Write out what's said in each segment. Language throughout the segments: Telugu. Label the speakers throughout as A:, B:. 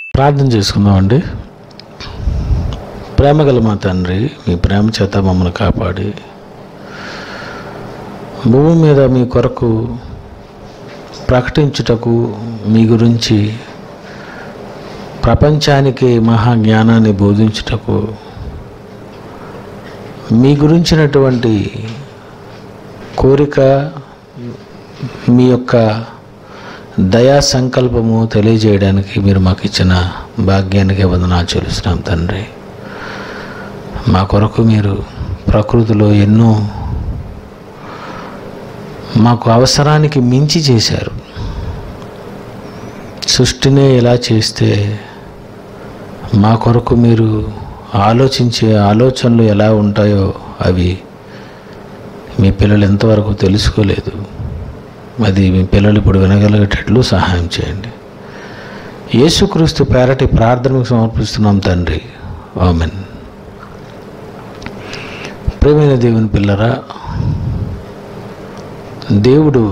A: ప్రార్థన చేసుకుందామండి ప్రేమగల మా తండ్రి మీ ప్రేమ చేత మమ్మల్ని కాపాడి భూమి మీద మీ కొరకు ప్రకటించుటకు మీ గురించి ప్రపంచానికి మహా జ్ఞానాన్ని బోధించుటకు మీ గురించినటువంటి కోరిక మీ యొక్క దయా సంకల్పము తెలియజేయడానికి మీరు మాకు ఇచ్చిన భాగ్యానికి వందనాలు చెల్లిస్తున్నాం తండ్రి మా కొరకు మీరు ప్రకృతిలో ఎన్నో మాకు అవసరానికి మించి చేశారు సృష్టినే ఇలా చేస్తే మా కొరకు మీరు ఆలోచించే ఆలోచనలు ఎలా ఉంటాయో అవి మీ పిల్లలు ఎంతవరకు తెలుసుకోలేదు అది మీ పిల్లలు ఇప్పుడు వినగలిగేటట్లు సహాయం చేయండి యేసుక్రీస్తు పేరటి ప్రార్థనకు సమర్పిస్తున్నాం తండ్రి ఆమెన్ ప్రేమైన దేవుని పిల్లరా దేవుడు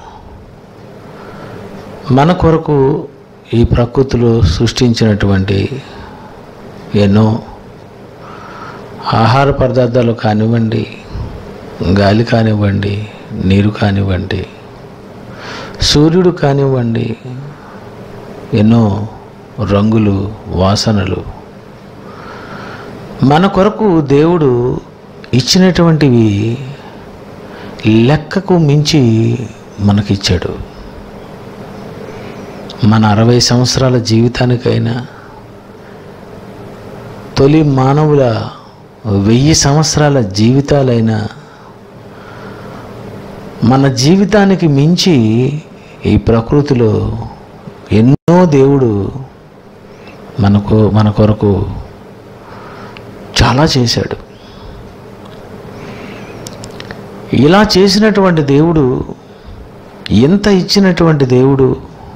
A: మన కొరకు ఈ ప్రకృతిలో సృష్టించినటువంటి ఎన్నో ఆహార పదార్థాలు కానివ్వండి గాలి కానివ్వండి నీరు కానివ్వండి సూర్యుడు కానివ్వండి ఎన్నో రంగులు వాసనలు మన కొరకు దేవుడు ఇచ్చినటువంటివి లెక్కకు మించి మనకిచ్చాడు మన అరవై సంవత్సరాల జీవితానికైనా తొలి మానవుల వెయ్యి సంవత్సరాల జీవితాలైనా మన జీవితానికి మించి ఈ ప్రకృతిలో ఎన్నో దేవుడు మనకు మన కొరకు చాలా చేశాడు ఇలా చేసినటువంటి దేవుడు ఎంత ఇచ్చినటువంటి దేవుడు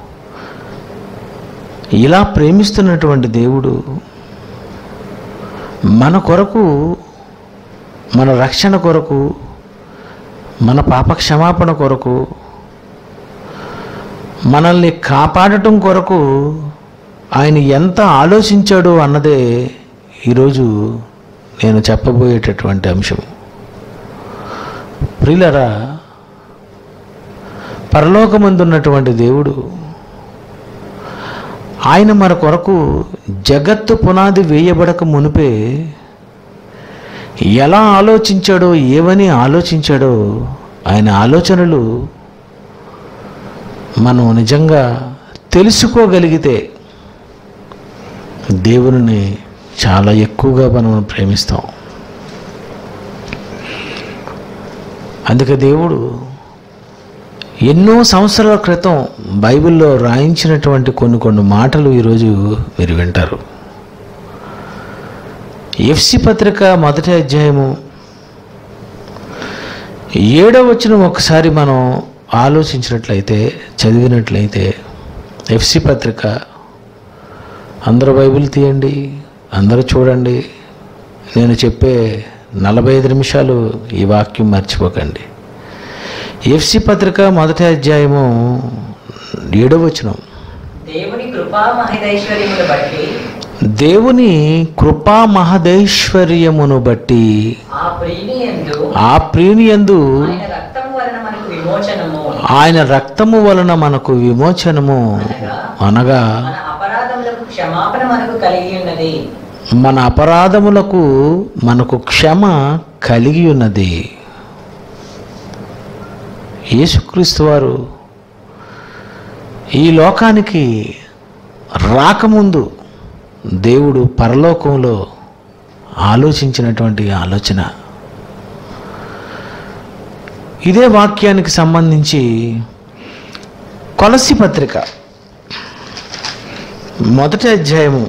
A: ఇలా ప్రేమిస్తున్నటువంటి దేవుడు మన కొరకు మన రక్షణ కొరకు మన పాప క్షమాపణ కొరకు మనల్ని కాపాడటం కొరకు ఆయన ఎంత ఆలోచించాడు అన్నదే ఈరోజు నేను చెప్పబోయేటటువంటి అంశం ప్రియులరా పరలోకమందున్నటువంటి దేవుడు ఆయన మన కొరకు జగత్తు పునాది వేయబడక మునిపే ఎలా ఆలోచించాడో ఏమని ఆలోచించాడో ఆయన ఆలోచనలు మనం నిజంగా తెలుసుకోగలిగితే దేవుని చాలా ఎక్కువగా మనం ప్రేమిస్తాం అందుకే దేవుడు ఎన్నో సంవత్సరాల క్రితం బైబిల్లో రాయించినటువంటి కొన్ని కొన్ని మాటలు ఈరోజు మీరు వింటారు ఎఫ్సి పత్రిక మొదటి అధ్యాయము ఏడవ వచ్చిన ఒకసారి మనం ఆలోచించినట్లయితే చదివినట్లయితే ఎఫ్సి పత్రిక అందరూ బైబిల్ తీయండి అందరూ చూడండి నేను చెప్పే నలభై ఐదు నిమిషాలు ఈ వాక్యం మర్చిపోకండి ఎఫ్సి పత్రిక మొదటి అధ్యాయము ఏడవ వచనం
B: దేవుని కృపా మహదైశ్వర్యమును బట్టి
A: దేవుని కృపా మహదైశ్వర్యమును బట్టి
B: ఆ ప్రీమియందు
A: ఆ ప్రీనియందు
B: ఆయన రక్తము వలన మనకు విమోచనము
A: ఆయన రక్తము వలన మనకు విమోచనము అనగా
B: మన అపరాధములకు క్షమాపణ మనకు కలిగి ఉన్నది
A: మన అపరాధములకు మనకు క్షమ కలిగి ఉన్నది యేసుక్రీస్తు వారు ఈ లోకానికి రాకముందు దేవుడు పరలోకంలో ఆలోచించినటువంటి ఆలోచన ఇదే వాక్యానికి సంబంధించి కొలసి పత్రిక మొదటి అధ్యాయము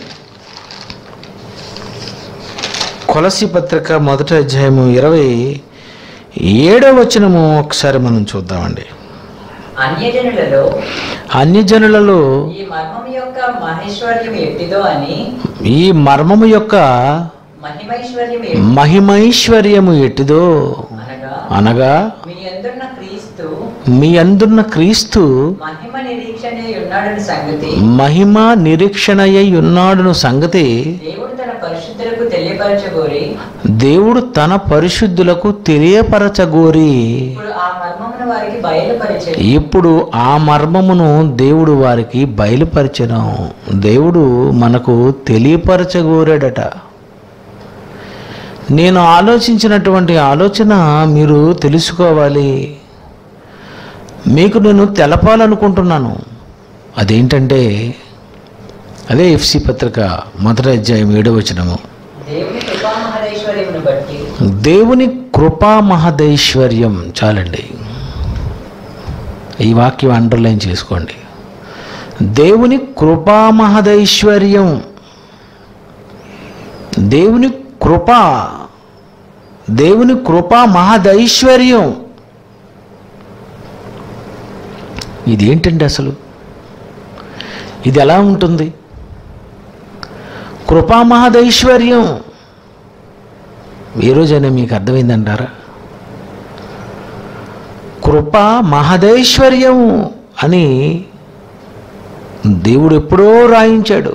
A: కొలసి పత్రిక మొదటి అధ్యాయము ఇరవై ఏడవ వచనము ఒకసారి మనం చూద్దామండి
B: అన్యజనులలో
A: అన్యజనులలో
B: ఈ మర్మం యొక్క మహేశ్వర్యం ఎట్టిదో అని
A: ఈ మర్మము యొక్క
B: మహిమైశ్వర్యం ఎట్టి-
A: మహిమైశ్వర్యము ఎట్టిదో
B: అనగా
A: అనగా
B: మీ ఎందున్న క్రీస్తు
A: మీ అందున్న క్రీస్తు
B: మహిమ నిరీక్షణ ఉన్నాడని సంగతి
A: మహిమ నిరీక్షణయ్య ఉన్నాడును సంగతి
B: దేవుడు తన పరిశుద్ధులకు తెలియపరచగోరి
A: దేవుడు తన పరిశుద్ధులకు తెలియపరచగోరి
B: ఇప్పుడు ఆ మర్మమును వారికి బయలుపరిచేది
A: ఇప్పుడు ఆ మర్మమును దేవుడు వారికి బయలుపరిచను దేవుడు మనకు తెలియపరచగోరాడట నేను ఆలోచించినటువంటి ఆలోచన మీరు తెలుసుకోవాలి మీకు నేను తెలపాలనుకుంటున్నాను అదేంటంటే అదే ఎఫ్సి పత్రిక మొదటి అధ్యాయం ఏడవ వచనము
B: దేవుని కృపామహదైశ్వర్యమును బట్టి
A: దేవుని కృపా మహదైశ్వర్యం చాలండి ఈ వాక్యం అండర్లైన్ చేసుకోండి దేవుని కృపా మహదైశ్వర్యం దేవుని కృప దేవుని కృపా మహదైశ్వర్యం ఇది ఏంటండి అసలు ఇది ఎలా ఉంటుంది కృపా మహదైశ్వర్యం ఏ రోజైనా మీకు అర్థమైందంటారా కృప మహదైశ్వర్యం అని దేవుడు ఎప్పుడో రాయించాడు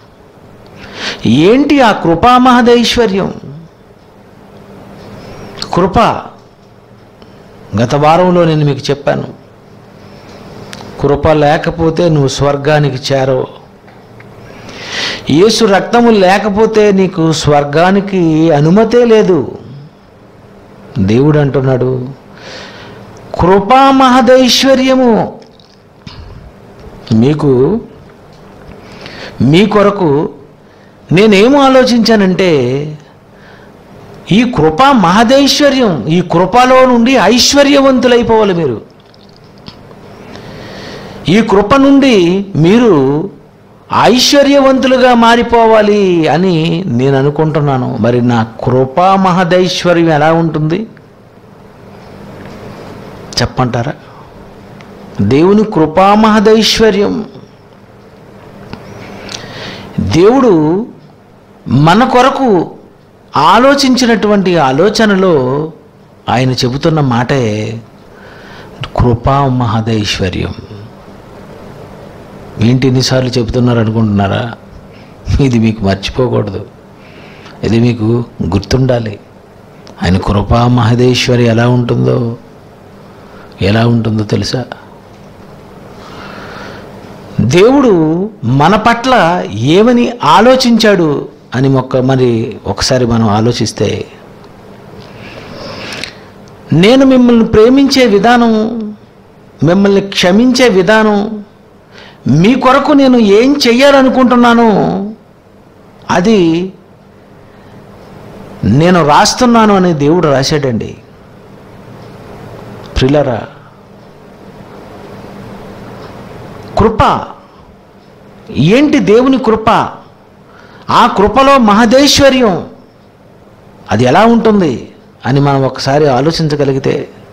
A: ఏంటి ఆ కృపా మహదైశ్వర్యం కృప గత వారంలో నేను మీకు చెప్పాను కృప లేకపోతే నువ్వు స్వర్గానికి చేరవు యేసు రక్తము లేకపోతే నీకు స్వర్గానికి అనుమతే లేదు దేవుడు అంటున్నాడు కృపా మహదైశ్వర్యము మీకు మీ కొరకు నేనేం ఆలోచించానంటే ఈ కృప మహదైశ్వర్యం ఈ కృపలో నుండి ఐశ్వర్యవంతులైపోవాలి మీరు ఈ కృప నుండి మీరు ఐశ్వర్యవంతులుగా మారిపోవాలి అని నేను అనుకుంటున్నాను మరి నా కృపా మహదైశ్వర్యం ఎలా ఉంటుంది చెప్పంటారా దేవుని కృపా మహదైశ్వర్యం దేవుడు మన కొరకు ఆలోచించినటువంటి ఆలోచనలో ఆయన చెబుతున్న మాటే కృపా మహదైశ్వర్యం ఏంటి ఎన్నిసార్లు చెబుతున్నారు అనుకుంటున్నారా ఇది మీకు మర్చిపోకూడదు ఇది మీకు గుర్తుండాలి ఆయన కృపా మహదేశ్వరి ఎలా ఉంటుందో ఎలా ఉంటుందో తెలుసా దేవుడు మన పట్ల ఏమని ఆలోచించాడు అని మొక్క మరి ఒకసారి మనం ఆలోచిస్తే నేను మిమ్మల్ని ప్రేమించే విధానం మిమ్మల్ని క్షమించే విధానం మీ కొరకు నేను ఏం చెయ్యాలనుకుంటున్నానో అది నేను రాస్తున్నాను అని దేవుడు రాశాడండి ప్రిలరా కృప ఏంటి దేవుని కృప ఆ కృపలో మహదేశ్వర్యం అది ఎలా ఉంటుంది అని మనం ఒకసారి ఆలోచించగలిగితే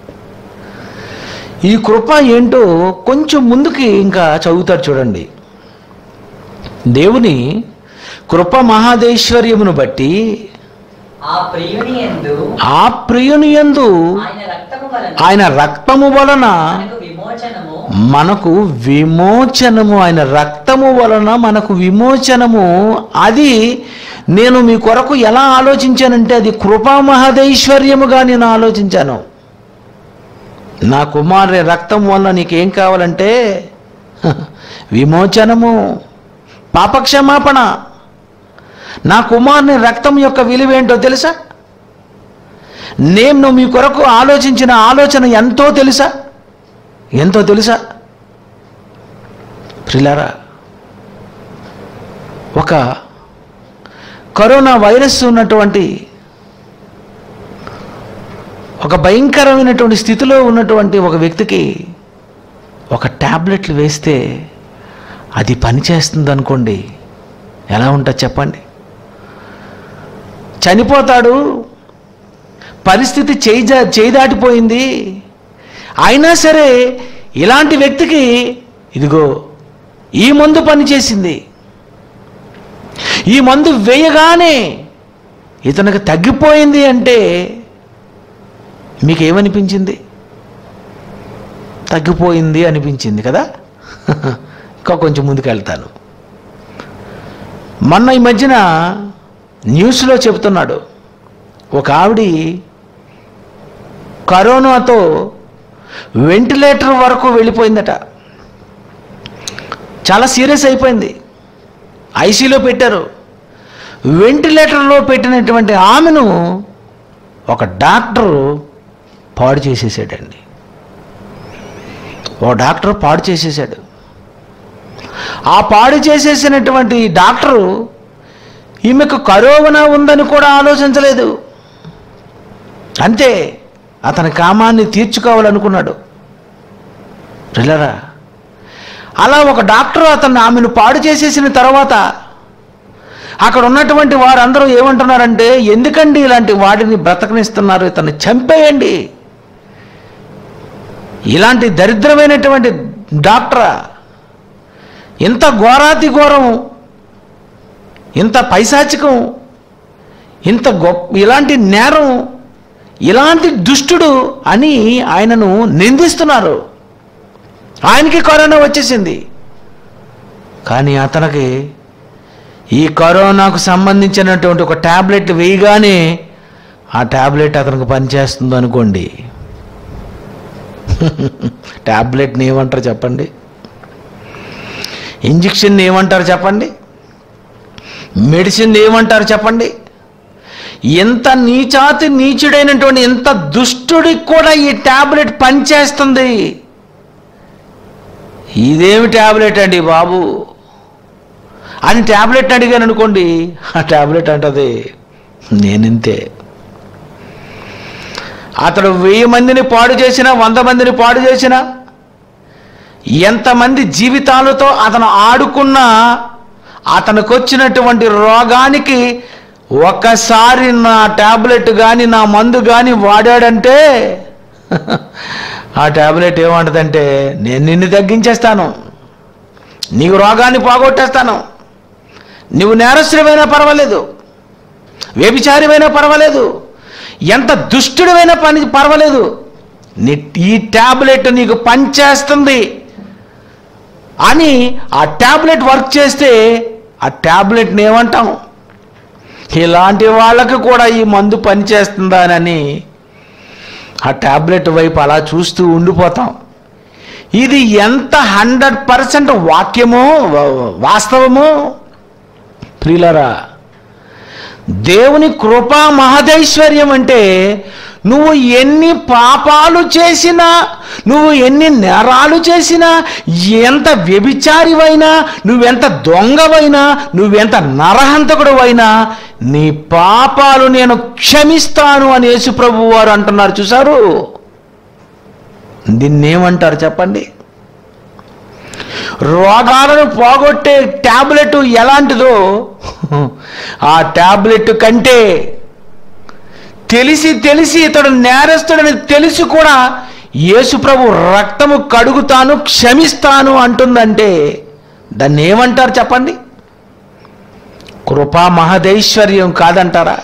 A: ఈ కృప ఏంటో కొంచెం ముందుకి ఇంకా చదువుతారు చూడండి దేవుని కృప మహాదేశ్వర్యమును బట్టి
B: ఆ ప్రియుని ఎందు
A: ఆ ప్రియుని యందు
B: ఆయన రక్తము వలన
A: ఆయన రక్తము వలన
B: మనకు విమోచనము
A: మనకు విమోచనము ఆయన రక్తము వలన మనకు విమోచనము అది నేను మీ కొరకు ఎలా ఆలోచించానంటే అది కృపా మహదైశ్వర్యముగా నేను ఆలోచించాను నా కుమారుని రక్తం వల్ల నీకేం కావాలంటే హ, విమోచనము పాపక్షమాపణ నా కుమారుని రక్తం యొక్క విలువ ఏంటో తెలుసా నేను మీ కొరకు ఆలోచించిన ఆలోచన ఎంతో తెలుసా ఎంతో తెలుసా ప్రిలారా ఒక కరోనా వైరస్ ఉన్నటువంటి ఒక భయంకరమైనటువంటి స్థితిలో ఉన్నటువంటి ఒక వ్యక్తికి ఒక ట్యాబ్లెట్లు వేస్తే అది పనిచేస్తుంది అనుకోండి ఎలా ఉంటుంది చెప్పండి చనిపోతాడు పరిస్థితి చేయి జా- చేయి దాటిపోయింది అయినా సరే ఇలాంటి వ్యక్తికి ఇదిగో ఈ మందు పనిచేసింది ఈ మందు వేయగానే ఇతనికి తగ్గిపోయింది అంటే మీకేమనిపించింది తగ్గిపోయింది అనిపించింది కదా ఇంకా కొంచెం ముందుకు వెళ్తాను మొన్న ఈ మధ్యన న్యూస్లో చెబుతున్నాడు ఒక ఆవిడ కరోనాతో వెంటిలేటర్ వరకు వెళ్ళిపోయిందట చాలా సీరియస్ అయిపోయింది ఐసీలో పెట్టారు వెంటిలేటర్లో పెట్టినటువంటి ఆమెను ఒక డాక్టరు పాడు చేసేసాడండి ఓ డాక్టర్ పాడు చేసేసాడు ఆ పాడు చేసేసినటువంటి డాక్టరు ఈమెకు కరోనా ఉందని కూడా ఆలోచించలేదు అంతే అతని కామాన్ని తీర్చుకోవాలనుకున్నాడు రిల్లరా అలా ఒక డాక్టర్ అతన్ని ఆమెను పాడు చేసేసిన తర్వాత అక్కడ ఉన్నటువంటి వారందరూ ఏమంటున్నారంటే ఎందుకండి ఇలాంటి వాడిని బ్రతకనిస్తున్నారు ఇతన్ని చంపేయండి ఇలాంటి దరిద్రమైనటువంటి డాక్టరా ఇంత ఘోరాతి ఘోరం ఇంత పైశాచికం ఇంత గొప్ప ఇలాంటి నేరం ఇలాంటి దుష్టుడు అని ఆయనను నిందిస్తున్నారు ఆయనకి కరోనా వచ్చేసింది కానీ అతనికి ఈ కరోనాకు సంబంధించినటువంటి ఒక ట్యాబ్లెట్ వేయగానే ఆ ట్యాబ్లెట్ అతనికి పనిచేస్తుంది అనుకోండి ట్యాబ్లెట్ని ఏమంటారు చెప్పండి ఇంజక్షన్ ఏమంటారు చెప్పండి మెడిసిన్ ఏమంటారు చెప్పండి ఎంత నీచాతి నీచుడైనటువంటి ఎంత దుష్టుడికి కూడా ఈ ట్యాబ్లెట్ పనిచేస్తుంది ఇదేమి ట్యాబ్లెట్ అండి బాబు అని ట్యాబ్లెట్ అడిగాను అనుకోండి ఆ ట్యాబ్లెట్ అంటది నేనింతే అతడు వెయ్యి మందిని పాడు చేసినా వంద మందిని పాడు చేసినా ఎంతమంది జీవితాలతో అతను ఆడుకున్నా అతనికి వచ్చినటువంటి రోగానికి ఒక్కసారి నా ట్యాబ్లెట్ కానీ నా మందు కానీ వాడాడంటే ఆ ట్యాబ్లెట్ ఏమంటదంటే నేను నిన్ను తగ్గించేస్తాను నీకు రోగాన్ని పోగొట్టేస్తాను నువ్వు నేరస్తుడివైనా పర్వాలేదు వ్యభిచారివైనా పర్వాలేదు ఎంత దుష్టుడివైనా పని పర్వాలేదు నీ ఈ ట్యాబ్లెట్ నీకు పనిచేస్తుంది అని ఆ ట్యాబ్లెట్ వర్క్ చేస్తే ఆ ట్యాబ్లెట్ని ఏమంటాం ఇలాంటి వాళ్ళకి కూడా ఈ మందు పనిచేస్తుందా అని ఆ ట్యాబ్లెట్ వైపు అలా చూస్తూ ఉండిపోతాం ఇది ఎంత హండ్రెడ్ పర్సెంట్ వాక్యమో వా- వాస్తవమో ప్రియులరా దేవుని కృపా మహదైశ్వర్యం అంటే నువ్వు ఎన్ని పాపాలు చేసినా నువ్వు ఎన్ని నేరాలు చేసినా ఎంత వ్యభిచారివైనా నువ్వెంత దొంగవైనా నువ్వెంత నరహంతకుడు అయినా నీ పాపాలు నేను క్షమిస్తాను అని యేసుప్రభు వారు అంటున్నారు చూసారు దీన్నేమంటారు చెప్పండి రోగాలను పోగొట్టే ట్యాబ్లెట్ ఎలాంటిదో ఆ ట్యాబ్లెట్ కంటే తెలిసి తెలిసి ఇతడు నేరస్తుడని తెలిసి కూడా యేసుప్రభు రక్తము కడుగుతాను క్షమిస్తాను అంటుందంటే దాన్ని ఏమంటారు చెప్పండి కృపా మహదైశ్వర్యం కాదంటారా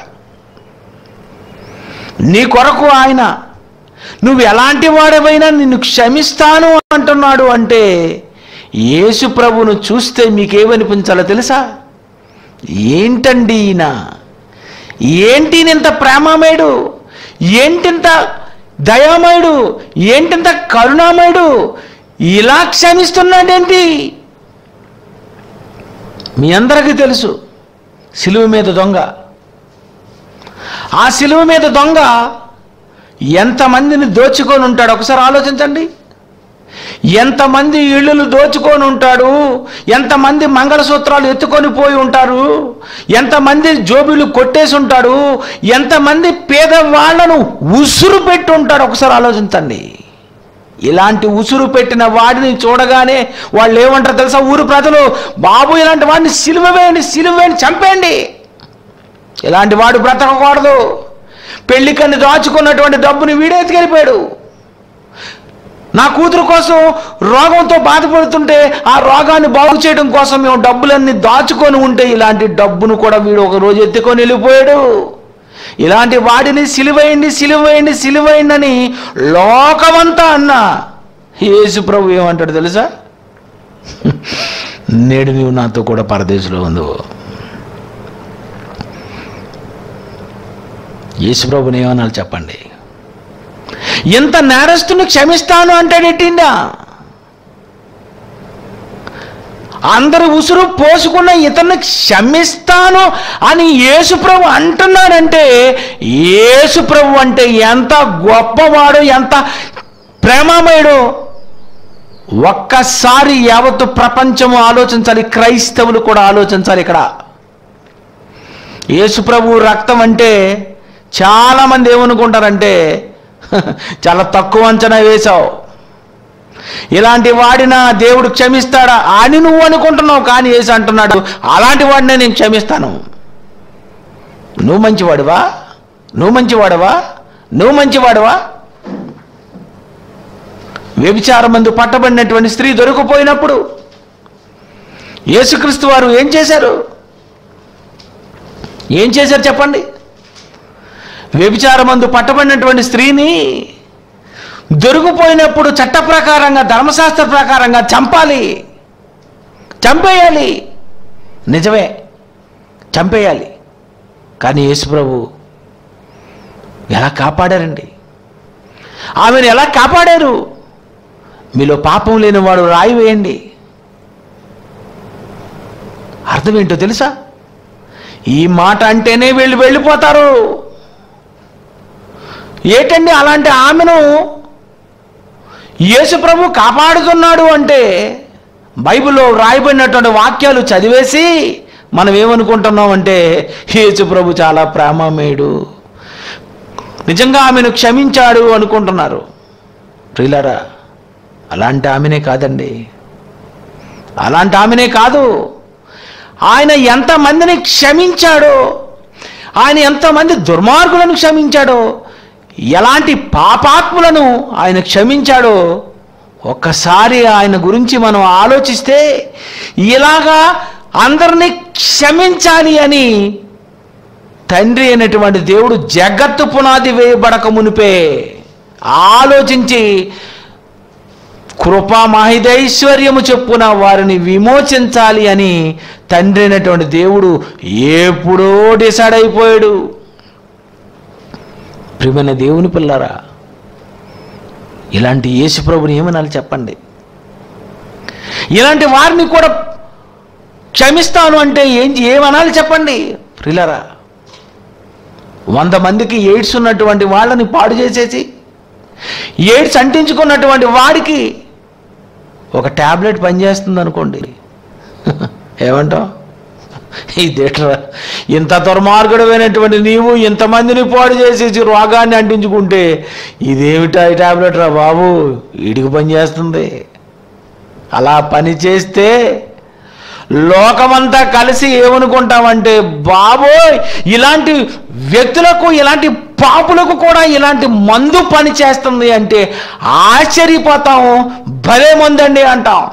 A: నీ కొరకు ఆయన నువ్వు ఎలాంటి వాడవైనా నిన్ను క్షమిస్తాను అంటున్నాడు అంటే యేసు ప్రభును చూస్తే మీకేమనిపించాలో తెలుసా ఏంటండి ఈయన ఏంటి ఇంత ప్రేమమయుడు ఏంటింత దయామయుడు ఏంటింత కరుణామయుడు ఇలా క్షమిస్తున్నాడేంటి మీ అందరికీ తెలుసు సిలువ మీద దొంగ ఆ సిలువ మీద దొంగ ఎంతమందిని దోచుకొని ఉంటాడు ఒకసారి ఆలోచించండి ఎంతమంది ఇళ్ళలు దోచుకొని ఉంటాడు ఎంతమంది మంగళసూత్రాలు ఎత్తుకొని పోయి ఉంటారు ఎంతమంది జోబీలు కొట్టేసి ఉంటాడు ఎంతమంది పేదవాళ్లను ఉసురు పెట్టి ఉంటాడు ఒకసారి ఆలోచించండి ఇలాంటి ఉసురు పెట్టిన వాడిని చూడగానే వాళ్ళు ఏమంటారు తెలుసా ఊరు ప్రజలు బాబు ఇలాంటి వాడిని సిలువ వేయండి సిలువ వేయండి చంపేయండి ఇలాంటి వాడు బ్రతకకూడదు పెళ్లికన్ని దాచుకున్నటువంటి డబ్బుని వీడే ఎత్తుకెళ్ళిపోయాడు నా కూతురు కోసం రోగంతో బాధపడుతుంటే ఆ రోగాన్ని బాగు చేయడం కోసం మేము డబ్బులన్నీ దాచుకొని ఉంటే ఇలాంటి డబ్బును కూడా వీడు ఒక రోజు ఎత్తుకొని వెళ్ళిపోయాడు ఇలాంటి వాడిని సిలువేయండి సిలువేయండి సిలువేయండి అని లోకమంతా అన్నా యేసు ప్రభు ఏమంటాడు తెలుసా నేడు నీవు నాతో కూడా పరదేశంలో ఉందో యేసు ప్రభుని ఏమనాలి చెప్పండి ఇంత నేరస్తుని క్షమిస్తాను అంటాడెట్టిండా అందరు ఉసురు పోసుకున్న ఇతన్ని క్షమిస్తాను అని యేసుప్రభు అంటున్నాడంటే యేసుప్రభు అంటే ఎంత గొప్పవాడు ఎంత ప్రేమమయుడు ఒక్కసారి యావత్తు ప్రపంచము ఆలోచించాలి క్రైస్తవులు కూడా ఆలోచించాలి ఇక్కడ యేసుప్రభు రక్తం అంటే చాలామంది ఏమనుకుంటారంటే చాలా తక్కువ అంచనా వేశావు ఇలాంటి వాడిన దేవుడు క్షమిస్తాడా అని నువ్వు అనుకుంటున్నావు కానీ వేసి అంటున్నాడు అలాంటి వాడినే నేను క్షమిస్తాను నువ్వు మంచివాడువా నువ్వు మంచివాడవా నువ్వు మంచివాడవా వ్యభిచారం మందు పట్టబడినటువంటి స్త్రీ దొరికిపోయినప్పుడు యేసుక్రీస్తు వారు ఏం చేశారు ఏం చేశారు చెప్పండి వ్యభిచారం మందు పట్టబడినటువంటి స్త్రీని దొరికిపోయినప్పుడు చట్ట ప్రకారంగా ధర్మశాస్త్ర ప్రకారంగా చంపాలి చంపేయాలి నిజమే చంపేయాలి కానీ యేసుప్రభు ఎలా కాపాడారండి ఆమెను ఎలా కాపాడారు మీలో పాపం లేని వాడు రాయి వేయండి అర్థం ఏంటో తెలుసా ఈ మాట అంటేనే వీళ్ళు వెళ్ళిపోతారు ఏటండి అలాంటి ఆమెను యేసు ప్రభు కాపాడుతున్నాడు అంటే బైబిల్లో రాయబడినటువంటి వాక్యాలు చదివేసి మనం ఏమనుకుంటున్నాం అంటే యేసు ప్రభు చాలా ప్రేమమేడు నిజంగా ఆమెను క్షమించాడు అనుకుంటున్నారు ప్రియులారా అలాంటి ఆమెనే కాదండి అలాంటి ఆమెనే కాదు ఆయన ఎంతమందిని క్షమించాడో ఆయన ఎంతమంది దుర్మార్గులను క్షమించాడో ఎలాంటి పాపాత్ములను ఆయన క్షమించాడో ఒక్కసారి ఆయన గురించి మనం ఆలోచిస్తే ఇలాగా అందరినీ క్షమించాలి అని తండ్రి అయినటువంటి దేవుడు జగత్తు పునాది వేయబడక మునిపే ఆలోచించి కృపా మహిదైశ్వర్యము చెప్పున వారిని విమోచించాలి అని తండ్రి అయినటువంటి దేవుడు ఎప్పుడో డిసైడ్ అయిపోయాడు ప్రియమైన దేవుని పిల్లరా ఇలాంటి యేసుప్రభుని ఏమనాలి చెప్పండి ఇలాంటి వారిని కూడా క్షమిస్తాను అంటే ఏం ఏమనాలి చెప్పండి ప్రిలరా వంద మందికి ఎయిడ్స్ ఉన్నటువంటి వాళ్ళని పాడు చేసేసి ఎయిడ్స్ అంటించుకున్నటువంటి వాడికి ఒక ట్యాబ్లెట్ పనిచేస్తుంది అనుకోండి ఏమంటావు ఇదేట్రా ఇంత దుర్మార్గుడమైనటువంటి నీవు ఇంతమందిని పాడు చేసేసి రోగాన్ని అంటించుకుంటే ఇదేమిటా ఈ టాబ్లెట్ రా బాబు వీడికి పనిచేస్తుంది అలా పని చేస్తే లోకమంతా కలిసి ఏమనుకుంటామంటే బాబోయ్ ఇలాంటి వ్యక్తులకు ఇలాంటి పాపులకు కూడా ఇలాంటి మందు పని చేస్తుంది అంటే ఆశ్చర్యపోతాం భలే మందండి అంటాం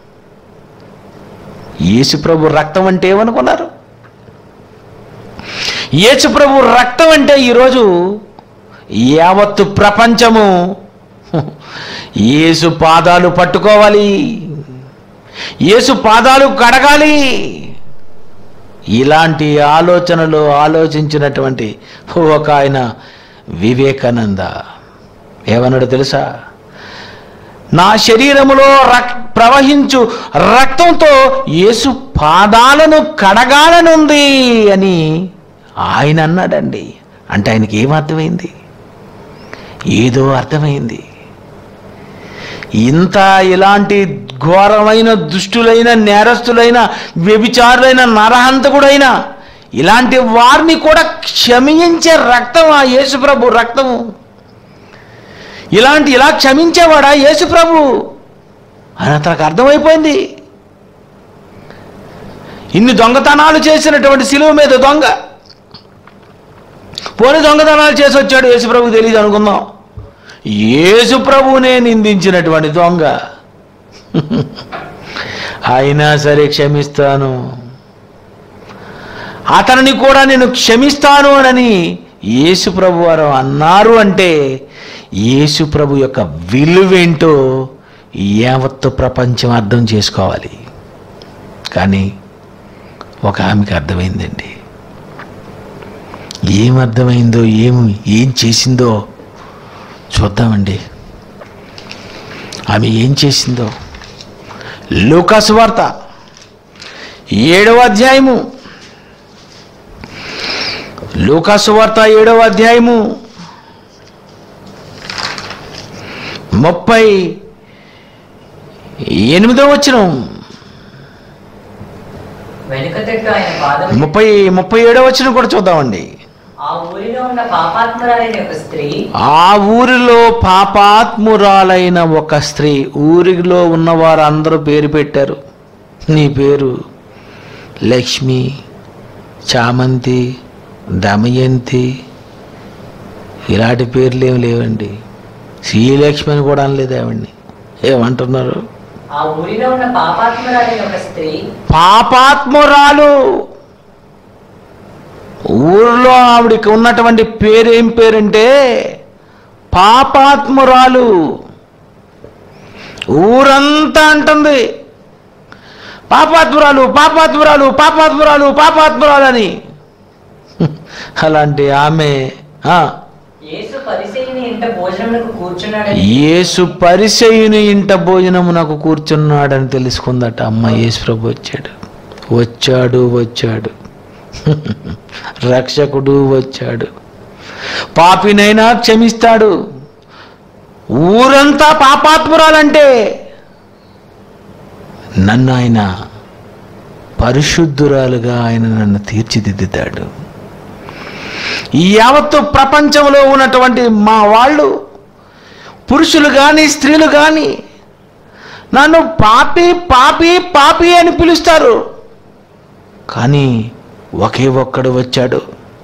A: యేసుప్రభు రక్తం అంటే ఏమనుకున్నారు యేసుప్రభు రక్తం అంటే ఈరోజు యావత్తు ప్రపంచము యేసు పాదాలు పట్టుకోవాలి యేసు పాదాలు కడగాలి ఇలాంటి ఆలోచనలు ఆలోచించినటువంటి ఒక ఆయన వివేకానంద ఏమన్నాడు తెలుసా నా శరీరములో రక్ ప్రవహించు రక్తంతో యేసు పాదాలను కడగాలనుంది అని ఆయన అన్నాడండి అంటే ఆయనకి ఏం అర్థమైంది ఏదో అర్థమైంది ఇంత ఇలాంటి ఘోరమైన దుష్టులైన నేరస్తులైన వ్యభిచారులైన నరహంతకుడైన ఇలాంటి వారిని కూడా క్షమించే రక్తం ఆ యేసుప్రభు రక్తము ఇలాంటి ఇలా క్షమించేవాడా యేసుప్రభు అని అతనికి అర్థమైపోయింది ఇన్ని దొంగతనాలు చేసినటువంటి శిలువ మీద దొంగ పోని దొంగతనాలు చేసి వచ్చాడు యేసుప్రభు తెలియదు అనుకుందాం యేసుప్రభునే నిందించినటువంటి దొంగ అయినా సరే క్షమిస్తాను అతనిని కూడా నేను క్షమిస్తాను అని యేసుప్రభు వారు అన్నారు అంటే యేసుప్రభు యొక్క విలువేంటో యావత్తు ప్రపంచం అర్థం చేసుకోవాలి కానీ ఒక ఆమెకి అర్థమైందండి ఏం అర్థమైందో ఏం ఏం చేసిందో చూద్దామండి ఆమె ఏం చేసిందో లూకాసు వార్త ఏడవ అధ్యాయము లూకాసు వార్త ఏడవ అధ్యాయము ముప్పై ఎనిమిదో వచ్చిన
B: వెనుక తట్టు ఆయన పాదం
A: ముప్పై ముప్పై ఏడో వచ్చిన కూడా చూద్దామండి
B: ఆ ఊరిలో ఉన్న పాపాత్మురాలైన ఒక స్త్రీ
A: ఆ ఊరిలో పాపాత్మురాలైన ఒక స్త్రీ ఊరిలో ఉన్నవారు అందరూ పేరు పెట్టారు నీ పేరు లక్ష్మి చామంతి దమయంతి ఇలాంటి పేర్లు ఏమి లేవండి శ్రీలక్ష్మి అని కూడా అనలేదు ఆవిడ్ని ఏమంటున్నారు
B: ఆ ఊరిలో ఉన్న పాపాత్మురాలైన ఒక స్త్రీ
A: పాపాత్మురాలు ఊరిలో ఆవిడకి ఉన్నటువంటి పేరేం పేరంటే పాపాత్మురాలు ఊరంతా అంటుంది పాపాత్మురాలు పాపాత్మురాలు పాపాత్మురాలు పాపాత్మురాలు అని అలాంటి ఆమె ఆ,
B: యేసు పరిశీలిని ఇంట భోజనములకు కూర్చున్నాడని
A: యేసు పరిచయుని ఇంట భోజనమునకు కూర్చున్నాడని తెలుసుకుందట అమ్మ యేసు ప్రభు వచ్చాడు వచ్చాడు వచ్చాడు రక్షకుడు వచ్చాడు పాపినైనా క్షమిస్తాడు ఊరంతా పాపాత్మురాలంటే నన్ను ఆయన పరిశుద్ధురాలుగా ఆయన నన్ను తీర్చిదిద్దుతాడు ఈ యావత్తు ప్రపంచంలో ఉన్నటువంటి మా వాళ్ళు పురుషులు కానీ స్త్రీలు కానీ నన్ను పాపి పాపి పాపి అని పిలుస్తారు కానీ ఒకే ఒక్కడు వచ్చాడు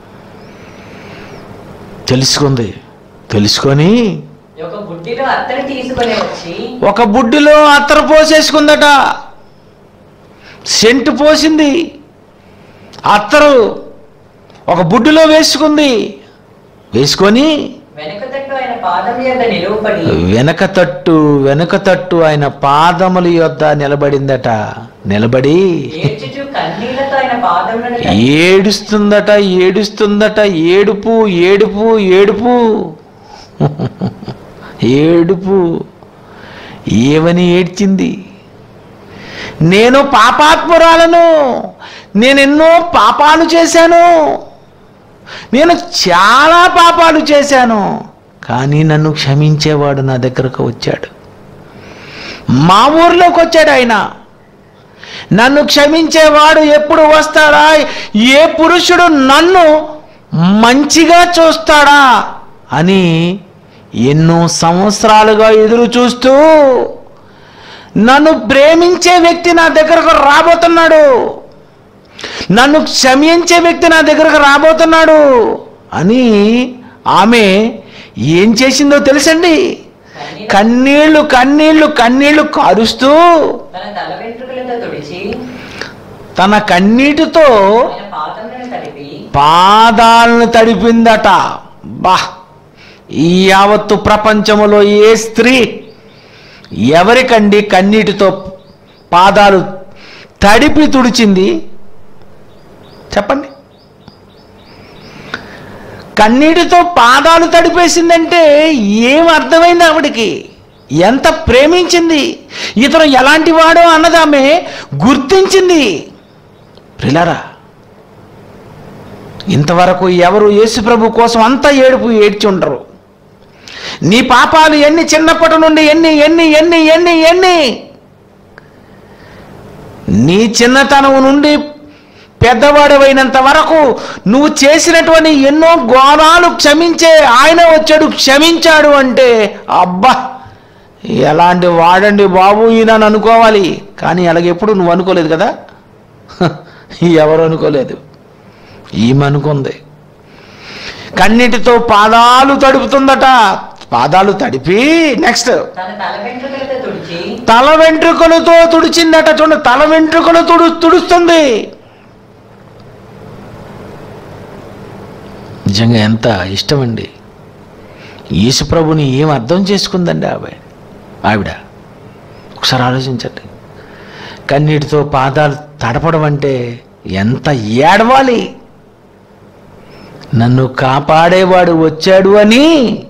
A: తెలుసుకుంది తెలుసుకొని
B: ఒక బుడ్డిలో అత్తని తీసుకొని వచ్చి
A: ఒక బుడ్డిలో అత్తరు పోసేసుకుందట సెంటు పోసింది అత్తరు ఒక బుడ్డిలో వేసుకుంది వేసుకొని
B: వెనుక తట్టు ఆయన పాదం యొక్క నిలువపడి
A: వెనక తట్టు వెనక తట్టు ఆయన పాదముల యొద్ద నిలబడిందట నిలబడి
B: ఏడ్చుచు కన్నీళ్లతో ఆయన పాదములను
A: ఏడుస్తుందట ఏడుస్తుందట ఏడుపు ఏడుపు ఏడుపు ఏడుపు ఏమని ఏడ్చింది నేను పాపాత్మురాలను నేనెన్నో పాపాలు చేశాను నేను చాలా పాపాలు చేశాను కానీ నన్ను క్షమించేవాడు నా దగ్గరకు వచ్చాడు మా ఊర్లోకి వచ్చాడు ఆయన నన్ను క్షమించేవాడు ఎప్పుడు వస్తాడా ఏ పురుషుడు నన్ను మంచిగా చూస్తాడా అని ఎన్నో సంవత్సరాలుగా ఎదురు చూస్తూ నన్ను ప్రేమించే వ్యక్తి నా దగ్గరకు రాబోతున్నాడు నన్ను క్షమించే వ్యక్తి నా దగ్గరకు రాబోతున్నాడు అని ఆమె ఏం చేసిందో తెలుసండి
B: కన్నీళ్ల-
A: కన్నీళ్లు కన్నీళ్లు కన్నీళ్లు కారుస్తూ
B: తన తల వెంట్రుకలతో తుడిచి
A: తన కన్నీటితో
B: ఆయన పాదములను తడిపి
A: పాదాలను తడిపిందట బా ఈ యావత్తు ప్రపంచములో ఏ స్త్రీ ఎవరికండి కన్నీటితో పాదాలు తడిపి తుడిచింది చెప్పండి కన్నీటితో పాదాలు తడిపేసిందంటే ఏం అర్థమైంది ఆవిడికి ఎంత ప్రేమించింది ఇతను ఎలాంటి వాడో అన్నదామె గుర్తించింది ప్రిలారా ఇంతవరకు ఎవరు యేసుప్రభు కోసం అంత ఏడుపు ఏడ్చి ఉండరు నీ పాపాలు ఎన్ని చిన్నప్పటి నుండి ఎన్ని ఎన్ని ఎన్ని ఎన్ని ఎన్ని నీ చిన్నతనం నుండి పెద్దవాడవైనంత వరకు నువ్వు చేసినటువంటి ఎన్నో ఘోరాలు క్షమించే ఆయన వచ్చాడు క్షమించాడు అంటే అబ్బా ఎలాంటి వాడండి బాబు ఈయన అని అనుకోవాలి కానీ అలాగే ఎప్పుడు నువ్వు అనుకోలేదు కదా హ, ఎవరు అనుకోలేదు ఈమె అనుకుంది కన్నిటితో పాదాలు తడుపుతుందట పాదాలు తడిపి నెక్స్ట్
B: తన తల వెంట్రుకలతో తుడిచి
A: తల వెంట్రుకలతో తుడిచిందట చూడండి తల వెంట్రుకలు తుడు తుడుస్తుంది నిజంగా ఎంత ఇష్టమండి యేసుప్రభుని ఏం అర్థం చేసుకుందండి ఆవిడ ఆవిడ ఒకసారి ఆలోచించండి కన్నీటితో పాదాలు తడపడం అంటే ఎంత ఏడవాలి నన్ను కాపాడేవాడు వచ్చాడు అని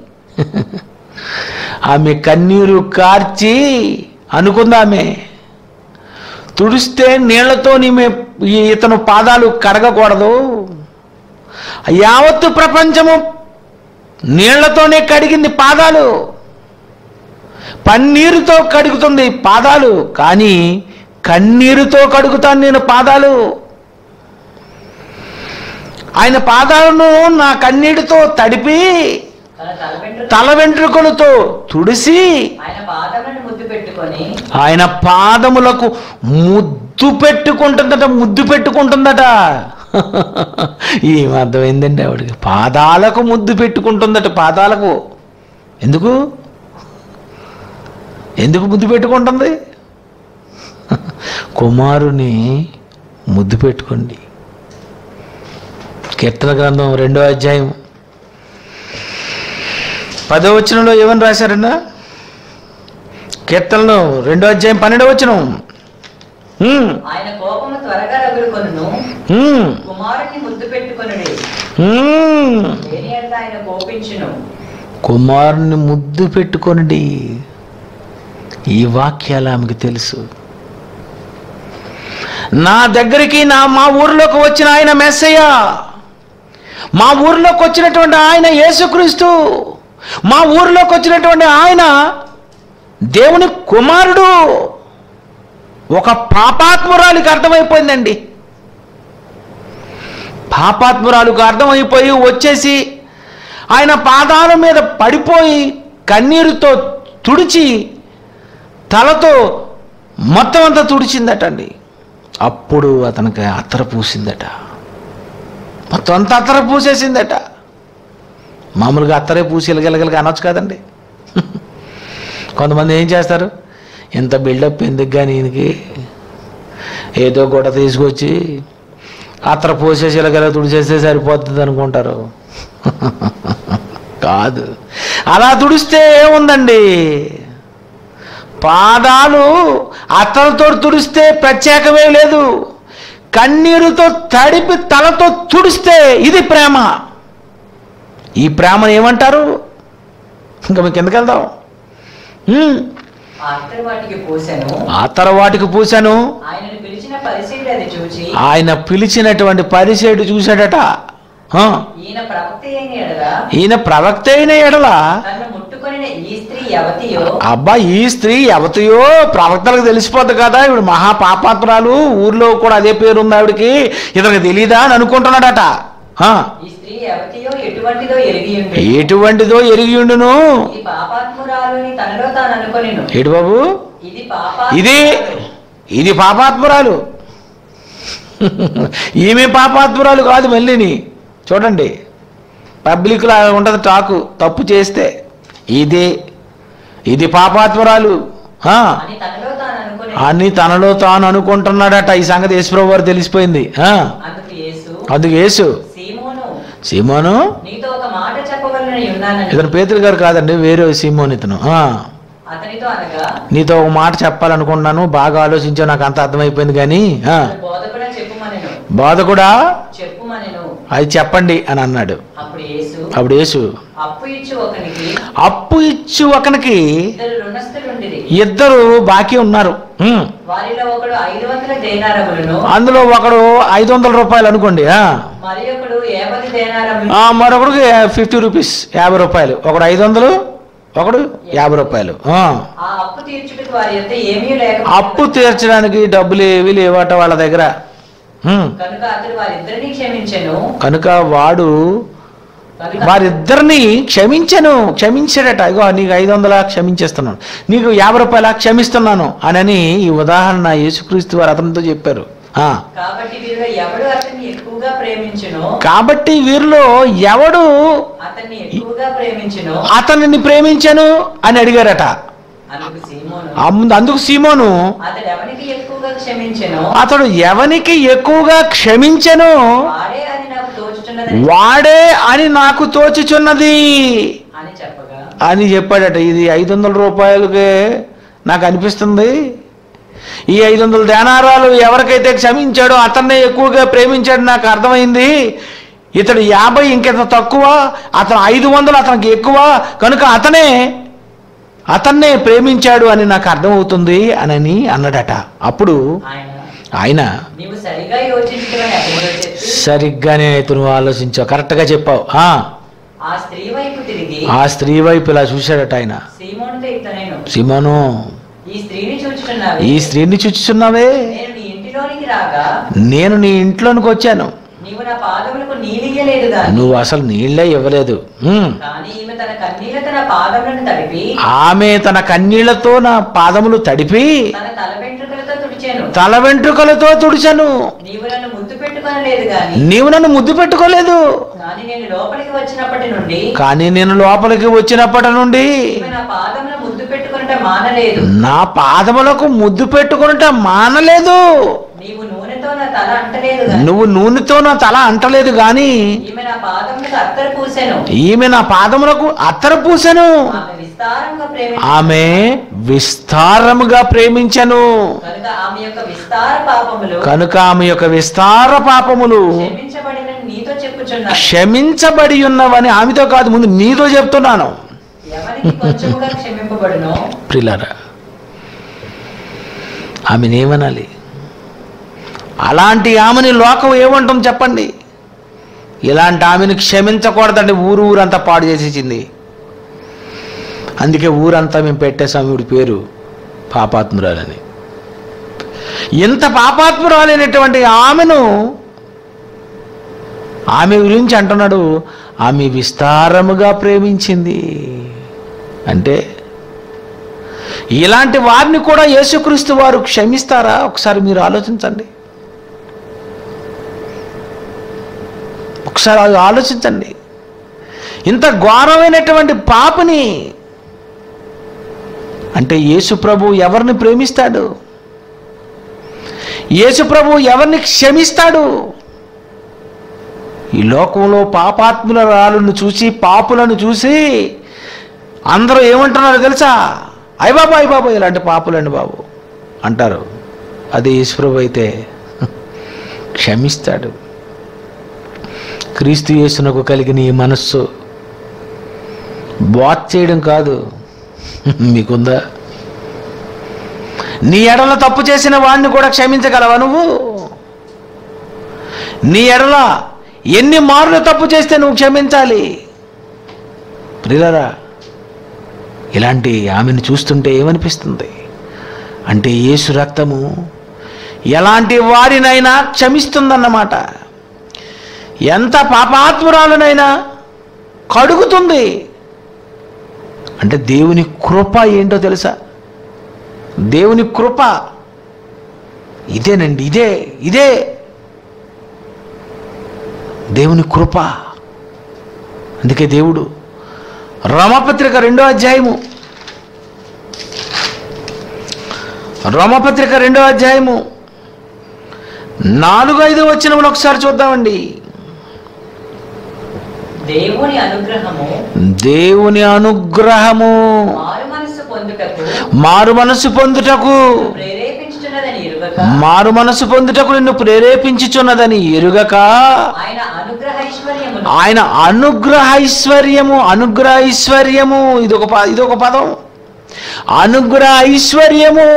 A: ఆమె కన్నీరు కార్చి అనుకుందామే తుడిస్తే నీళ్లతో నీమె ఈ- ఇతను పాదాలు కడగకూడదు యావత్తు ప్రపంచము నీళ్లతోనే కడిగింది పాదాలు పన్నీరుతో కడుగుతుంది పాదాలు కానీ కన్నీరుతో కడుగుతాను నేను పాదాలు ఆయన పాదాలను నా కన్నీటితో తడిపి
B: తన తలపెంట్రు
A: తల వెంట్రుకలతో తుడిసి
B: ఆయన పాదములను ముద్దు పెట్టుకొని
A: ఆయన పాదములకు ముద్దు పెట్టుకుంటుందట ముద్దు పెట్టుకుంటుందట ఏం అర్థమైందండి ఆవిడకి పాదాలకు ముద్దు పెట్టుకుంటుందట పాదాలకు ఎందుకు ఎందుకు ముద్దు పెట్టుకుంటుంది కుమారుని ముద్దు పెట్టుకోండి కీర్తన గ్రంథం రెండో అధ్యాయం పదో వచనంలో ఏమని రాశారన్నా కీర్తనలు రెండో అధ్యాయం పన్నెండో వచనం హ్మ్,
B: ఆయన కోపము త్వరగా రగులుకొనును
A: హ్మ్,
B: కుమారుని ముద్దు పెట్టుకొనుడి
A: హ్మ్.
B: దేని ఎడల ఆయన కోపించును
A: కుమారుని ముద్దు పెట్టుకొనండి ఈ వాక్యాలు ఆమెకు తెలుసు నా దగ్గరికి నా మా ఊరిలోకి వచ్చిన ఆయన మెస్సయ్య మా ఊరిలోకి వచ్చినటువంటి ఆయన యేసుక్రీస్తు మా ఊరిలోకి వచ్చినటువంటి ఆయన దేవుని కుమారుడు ఒక పాపాత్మురాలికి అర్థమైపోయిందండి పాపాత్మురాలకు అర్థమైపోయి వచ్చేసి ఆయన పాదాల మీద పడిపోయి కన్నీరుతో తుడిచి తలతో మొత్తం అంతా తుడిచిందటండి అప్పుడు అతనికి అత్తర పూసిందట మొత్తం అంతా అత్తర పూసేసిందట మామూలుగా అత్తరే పూసి ఇలగలగలగా అనొచ్చు కదండి కొంతమంది ఏం చేస్తారు ఇంత బిల్డప్ ఎందుకు కానీ ఈయనకి ఏదో కూడా తీసుకొచ్చి అత్తర పోసేసి ఇలాగల తుడిచేస్తే సరిపోతుంది అనుకుంటారు కాదు అలా తుడిస్తే ఏముందండి పాదాలు అత్తలతో తుడిస్తే ప్రత్యేకమే లేదు కన్నీరుతో తడిపి తలతో తుడిస్తే ఇది ప్రేమ ఈ ప్రేమను ఏమంటారు ఇంకా మీకు ఎందుకు వెళ్దాం హ్మ్.
B: ఆ ఇద్దరు వాటికి పోసెను
A: ఆ తర్వాటికి పూశాను
B: ఆయనను పిలిచిన పరిశీలి అది చూచి
A: ఆయన పిలిచినటువంటి పరిసేడు చూశాడట ఆ,
B: ఈయన ప్రవక్త అయిన ఎడల
A: ఈయన ప్రవక్త అయిన ఎడల
B: తను ముట్టుకొనిన ఈ స్త్రీ యవతియో
A: అబ్బా ఈ స్త్రీ ఎవతయో ప్రవక్తలకు తెలిసిపోద్ది కదా ఇవిడ మహా పాపాత్రాలు ఊర్లో కూడా అదే పేరు ఉంది ఆవిడకి ఇతనికి తెలియదా అని అనుకుంటున్నాడట ఆ,
B: ఈ స్త్రీ యవతియో ఎటువంటిదో ఎరిగి ఉండి
A: ఎటువంటిదో ఎరిగి ఉండును
B: ఇది పాపాత్మురాలు అని తనలో తాను అనుకొనిను
A: ఏడు బాబు
B: ఇది పాప
A: ఇది ఇది పాపాత్మురాలు ఈమె పాపాత్మురాలు కాదు మళ్ళీని చూడండి పబ్లిక్లో ఉంటుంది టాకు తప్పు చేస్తే ఇది ఇది పాపాత్మురాలు ఆ,
B: అని తనలో తాను అనుకొని
A: అని తనలో తాను అనుకుంటున్నాడట ఈ సంగతి యేసుప్రభు వారు తెలిసిపోయింది ఆ,
B: అందుకు యేసు
A: అందుకు యేసు
B: సీమోను
A: సీమోను
B: నీతో ఒక మాట చెప్పవలనని ఉన్నానని
A: ఇతను పేతురు గారు కాదండి వేరే సీమోన్ ఇతను ఆ,
B: అతనితో అనగా
A: నీతో ఒక మాట చెప్పాలనుకుంటున్నాను బాగా ఆలోచించావు నాకు అంత అర్థమైపోయింది కానీ ఆ,
B: బోధకుడా చెప్పుమనెను
A: బాధకుడా
B: చెప్పుమనెను
A: అది చెప్పండి అని అన్నాడు
B: అప్పుడు యేసు
A: అప్పుడు యేసు
B: అప్పు ఇచ్చు ఒకనికి
A: అప్పు ఇచ్చి ఒకనికి
B: ఇద్దరు రుణస్థులుండిరి
A: ఇద్దరు బాకీ ఉన్నారు ఉమ్.
B: వారిలో ఒకడు ఐదు వందల దేనారములను
A: అందులో ఒకడు ఐదు వందల రూపాయలు అనుకోండి ఆ.
B: మరి ఒకడు ఏపది దేనారములు
A: ఆ, మరొకడికి ఫిఫ్టీ రూపీస్ యాభై రూపాయలు ఒకడు ఐదు వందలు ఒకడు యాభై రూపాయలు ఆ.
B: ఆ అప్పు తీర్చుటకు వారి యొక్క ఏమీ లేక
A: అప్పు తీర్చడానికి డబ్బులు ఏవి లేవట వాళ్ళ దగ్గర ఉమ్.
B: కనుక అతడు వారిద్దరిని క్షమించెను
A: కనుక వాడు
B: కనుక
A: వారిద్దరిని క్షమించను క్షమించాడట ఇగో నీకు ఐదు వందల క్షమించేస్తున్నాను నీకు యాభై రూపాయల క్షమిస్తున్నాను అనని ఈ ఉదాహరణ యేసుక్రీస్తు వారు అతనితో చెప్పారు ఆ.
B: కాబట్టి వీరిలో ఎవడు అతన్ని ఎక్కువగా ప్రేమించునో
A: కాబట్టి వీరిలో ఎవడు
B: అతన్ని ఎక్కువగా ప్రేమించునో
A: అతనిని ప్రేమించను అని అడిగారట
B: అందుకు సీమోను
A: అమ్- అందుకు సీమోను
B: అతడు ఎవరికి ఎక్కువగా క్షమించెనో
A: అతడు ఎవనికి ఎక్కువగా క్షమించను
B: వాడే అని నాకు తోచుచున్నదని
A: వాడే అని నాకు తోచుచున్నది
B: అని చెప్పగా
A: అని చెప్పాడట ఇది ఐదు వందల రూపాయలకే నాకు అనిపిస్తుంది ఈ ఐదు వందల ధ్యానారాలు ఎవరికైతే క్షమించాడో అతన్నే ఎక్కువగా ప్రేమించాడు నాకు అర్థమైంది ఇతడు యాభై ఇంకెంత తక్కువ అతను ఐదు వందలు అతనికి ఎక్కువ కనుక అతనే అతన్నే ప్రేమించాడు అని నాకు అర్థమవుతుంది అనని అన్నాడట అప్పుడు
B: ఆయన
A: ఆయన
B: నీవు సరిగా యోచించుకుని అతనితో చెప్పి
A: సరిగ్గానే అయితే నువ్వు ఆలోచించావు కరెక్ట్గా చెప్పావు ఆ,
B: ఆ స్త్రీ వైపు తిరిగి
A: ఆ స్త్రీ వైపు ఇలా చూశాడట ఆయన
B: సీమోనుతో ఇతనేను
A: సిమోను
B: ఈ స్త్రీని చూచుచున్నావు
A: ఈ స్త్రీని చూచుచున్నావే
B: నేను నీ ఇంటిలోనికి రాగా
A: నేను నీ ఇంట్లోనికి వచ్చాను
B: నీవు నా పాదములకు నీలియలేదు గాని
A: నువ్వు అసలు నీళ్ళే ఇవ్వలేదు ఉమ్.
B: కానీ ఈమె తన కన్నీళ్లతో నా పాదములను తడిపి
A: ఆమె తన కన్నీళ్లతో నా పాదములు తడిపి
B: తన తల వెంట్రుకలతో తుడిచాను
A: తల వెంట్రుకలతో తుడిచాను
B: నీవు నన్ను ముద్దు పెట్టుకొనలేదు గాని
A: నీవు నన్ను ముద్దు పెట్టుకోలేదు
B: కానీ నేను లోపలికి వచ్చినప్పటి నుండి
A: కానీ నేను లోపలికి వచ్చినప్పటి నుండి
B: ఈమె నా పాదముల ముద్దు పెట్టుకున్నట మానలేదు
A: నా పాదములకు ముద్దు పెట్టుకున్నట మానలేదు
B: నీవు నూనెతో నా తల అంటలేదు గాని
A: నువ్వు నూనెతో నా తల అంటలేదు గాని
B: ఈమె నా పాదములకు అత్తరు పూసెను
A: ఈమె నా పాదములకు అత్తర పూసెను
B: ఆమె విస్తారంగా ప్రేమ
A: ఆమె విస్తారముగా ప్రేమించను
B: కనుక ఆమె యొక్క విస్తార పాపములు
A: కనుక ఆమె యొక్క విస్తార పాపములు
B: క్షమించబడిన నీతో చెప్పుచున్నాను
A: క్షమించబడి ఉన్నవని ఆమెతో కాదు ముందు నీతో చెప్తున్నాను
B: ఎవరికి కొంచెముగా క్షమింపబడునో
A: ప్రిలరా ఆమెనేమనాలి అలాంటి ఆమెని లోకం ఏమంటాం చెప్పండి ఇలాంటి ఆమెను క్షమించకూడదండి ఊరు ఊరంతా పాడు చేసేసింది అందుకే ఊరంతా మేము పెట్టేసాం వీడి పేరు పాపాత్మురాలని ఇంత పాపాత్మురాలైనటువంటి ఆమెను ఆమె గురించి అంటున్నాడు ఆమె విస్తారముగా ప్రేమించింది అంటే ఇలాంటి వారిని కూడా యేసుక్రీస్తు వారు క్షమిస్తారా ఒకసారి మీరు ఆలోచించండి ఒకసారి అది ఆలోచించండి ఇంత ఘోరమైనటువంటి పాపని అంటే యేసు ప్రభు ఎవరిని ప్రేమిస్తాడు యేసు ప్రభు ఎవరిని క్షమిస్తాడు ఈ లోకంలో పాపాత్ముల రాళ్ళను చూసి పాపులను చూసి అందరూ ఏమంటున్నారు తెలుసా అయ్య బాబు అయ్య బాబు ఇలాంటి పాపులండి బాబు అంటారు అదే ఈశ్వరు అయితే క్షమిస్తాడు క్రీస్తు యేసునకు కలిగిన ఈ మనస్సు బాత్ చేయడం కాదు మీకుందా నీ ఎడల తప్పు చేసిన వాడిని కూడా క్షమించగలవా నువ్వు నీ ఎడల ఎన్ని మార్లు తప్పు చేస్తే నువ్వు క్షమించాలి ప్రియులరా ఇలాంటి ఆమెను చూస్తుంటే ఏమనిపిస్తుంది అంటే యేసు రక్తము ఎలాంటి వారినైనా క్షమిస్తుందన్నమాట ఎంత పాపాత్మురాలనైనా కడుగుతుంది అంటే దేవుని కృప ఏంటో తెలుసా దేవుని కృప ఇదేనండి ఇదే ఇదే దేవుని కృప అందుకే దేవుడు రోమపత్రిక రెండో అధ్యాయము రోమపత్రిక రెండో అధ్యాయము నాలుగు ఐదు వచ్చినప్పుడు ఒకసారి చూద్దామండి
B: దేవుని అనుగ్రహము
A: దేవుని అనుగ్రహము
B: మారు మనస్సు పొందుటకు
A: మారు మనసు పొందుటకు
B: ప్రేరేపించుచున్నదని ఎరుగక
A: మారు మనసు పొందుటకు నిన్ను ప్రేరేపించుచున్నదని ఎరుగక
B: ఆయన అనుగ్రహైశ్వర్యమును
A: ఆయన అనుగ్రహైశ్వర్యము అనుగ్రహైశ్వర్యము ఇదొక ప- ఇదొక పదం అనుగ్రహ ఐశ్వర్యము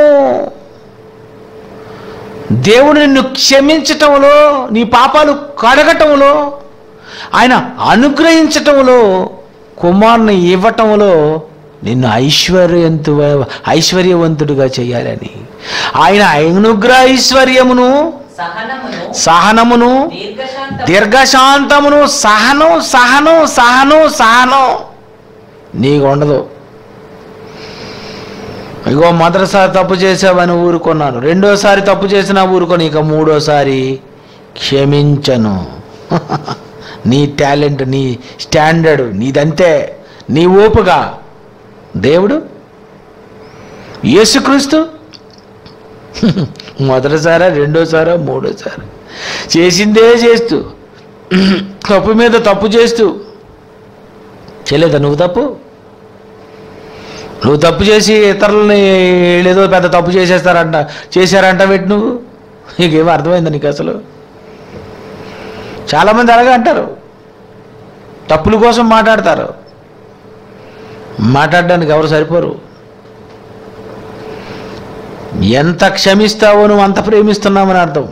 A: దేవుడు నిన్ను క్షమించటంలో నీ పాపాలు కడగటంలో ఆయన అనుగ్రహించటంలో కుమారుని ఇవ్వటంలో నిన్ను ఐశ్వర్యంతు ఐశ్వర్యవంతుడిగా చేయాలని ఆయన అనుగ్రహ ఐశ్వర్యమును
B: సహనమును
A: సహనమును
B: దీర్ఘశాంత
A: దీర్ఘశాంతమును సహనం సహనం సహనం సహనం నీకు ఉండదు ఇగో మొదటిసారి తప్పు చేసావని ఊరుకున్నాను రెండోసారి తప్పు చేసినా ఊరుకొని ఇక మూడోసారి క్షమించను నీ టాలెంట్ నీ స్టాండర్డ్ నీదంతే నీ ఓపుగా దేవుడు యేసుక్రీస్తు మొదటిసారా రెండోసారా మూడోసారి చేసిందే చేస్తూ తప్పు మీద తప్పు చేస్తూ చేయలేదా నువ్వు తప్పు నువ్వు తప్పు చేసి ఇతరులని ఏదో పెద్ద తప్పు చేసేస్తారంట చేశారంట పెట్టి నువ్వు నీకేమో అర్థమైంది నీకు అసలు చాలామంది అలాగే అంటారు తప్పుల కోసం మాట్లాడతారు మాట్లాడడానికి ఎవరు సరిపోరు ఎంత క్షమిస్తావో నువ్వు అంత ప్రేమిస్తున్నామని అర్థం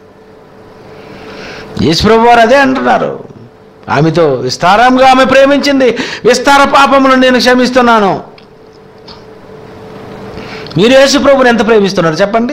A: యేసుప్రభు వారు అదే అంటున్నారు ఆమెతో విస్తారంగా ఆమె ప్రేమించింది విస్తార పాపములు నేను క్షమిస్తున్నాను మీరు యేసుప్రభుని ఎంత ప్రేమిస్తున్నారు చెప్పండి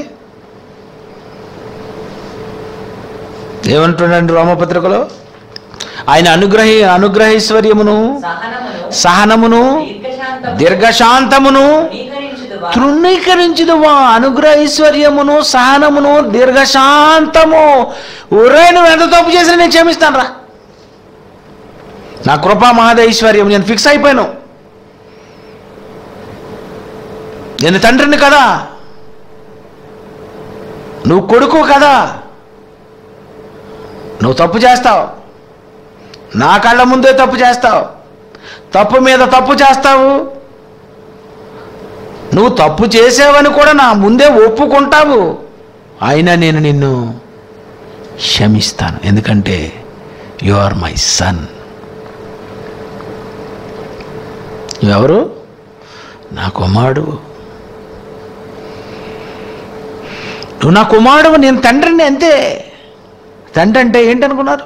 A: ఏమంటున్నాడు రోమపత్రికలో ఆయన అనుగ్రహి అనుగ్రహైశ్వర్యమును
B: సహనమును
A: సహనమును
B: దీర్ఘశాంతము
A: దీర్ఘశాంతమును
B: తృణీకరించుదువా?
A: తృణీకరించుదువా అనుగ్రహైశ్వర్యమును సహనమును దీర్ఘశాంతము ఒరే నువ్వు ఎంత తప్పు చేసినా నేను క్షమిస్తాను రా నా కృపా మహాదైశ్వర్యం నేను ఫిక్స్ అయిపోయాను నేను తండ్రిని కదా నువ్వు కొడుకు కదా నువ్వు తప్పు చేస్తావు నా కళ్ళ ముందే తప్పు చేస్తావు తప్పు మీద తప్పు చేస్తావు నువ్వు తప్పు చేసావని కూడా నా ముందే ఒప్పుకుంటావు అయినా నేను నిన్ను క్షమిస్తాను ఎందుకంటే యు ఆర్ మై సన్ ఎవరు నా కుమారుడు నువ్వు నా కుమారుడు నేను తండ్రిని అంతే తండ్రి అంటే ఏంటనుకున్నారు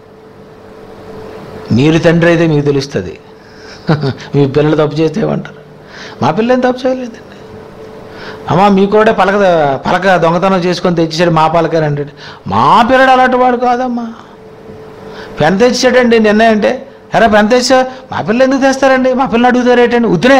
A: మీరు తండ్రి అయితే మీకు తెలుస్తుంది మీ పిల్లలు తప్పు చేస్తే ఏమంటారు మా పిల్లలు ఏం తప్పు చేయలేదండి అమ్మా మీ కూడా పలక పలక దొంగతనం చేసుకొని తెచ్చేసాడు మా పలకారండి మా పిల్లడు అలాంటి వాడు కాదమ్మా పెన్ తెచ్చాడండి నిన్న అంటే ఎరా పెన్ తెచ్చా మా పిల్లలు ఎందుకు తెస్తారండి మా పిల్లలు అడుగుతారేటండి ఉత్తినే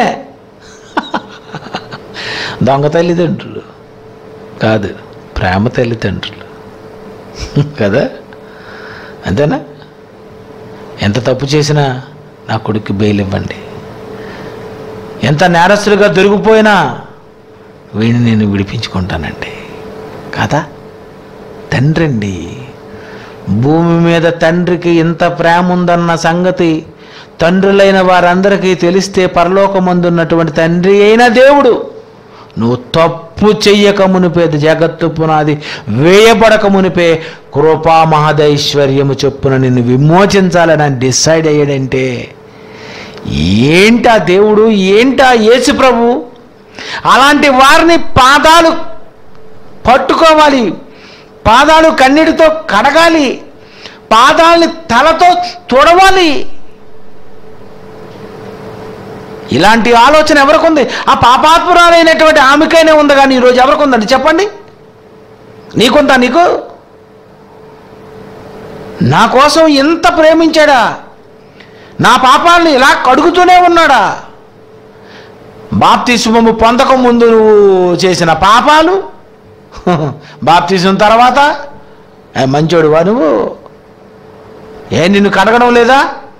A: దొంగ తల్లిదండ్రులు కాదు ప్రేమ తల్లిదండ్రులు కదా అంతేనా ఎంత తప్పు చేసినా నా కొడుక్కి బెయిల్ ఇవ్వండి ఎంత నేరస్తులుగా దొరికిపోయినా వీడిని నేను విడిపించుకుంటానండి కదా తండ్రి అండి భూమి మీద తండ్రికి ఇంత ప్రేమ ఉందన్న సంగతి తండ్రులైన వారందరికీ తెలిస్తే పరలోకమందున్నటువంటి తండ్రి అయిన దేవుడు నువ్వు తప్పు చెయ్యక మునిపే జగత్తు పునాది వేయబడక మునిపే కృపా మహదైశ్వర్యము చొప్పున నిన్ను విమోచించాలని ఆయన డిసైడ్ అయ్యాడంటే ఏంటా దేవుడు ఏంటా యేసు ప్రభు అలాంటి వారిని పాదాలు పట్టుకోవాలి పాదాలు కన్నీటితో కడగాలి పాదాలని తలతో తొడవాలి ఇలాంటి ఆలోచన ఎవరికి ఉంది ఆ పాపాత్మురాలైనటువంటి ఆమెకైనా ఉంది కానీ ఈరోజు ఎవరికి ఉందండి చెప్పండి నీకుందా నీకు నా కోసం ఎంత ప్రేమించాడా నా పాపాలని ఇలా కడుగుతూనే ఉన్నాడా బాప్తిస్మము పొందక ముందు నువ్వు చేసిన పాపాలు బాప్తిజం తర్వాత ఏ మంచోడువా నువ్వు ఏ నిన్ను కడగడం లేదా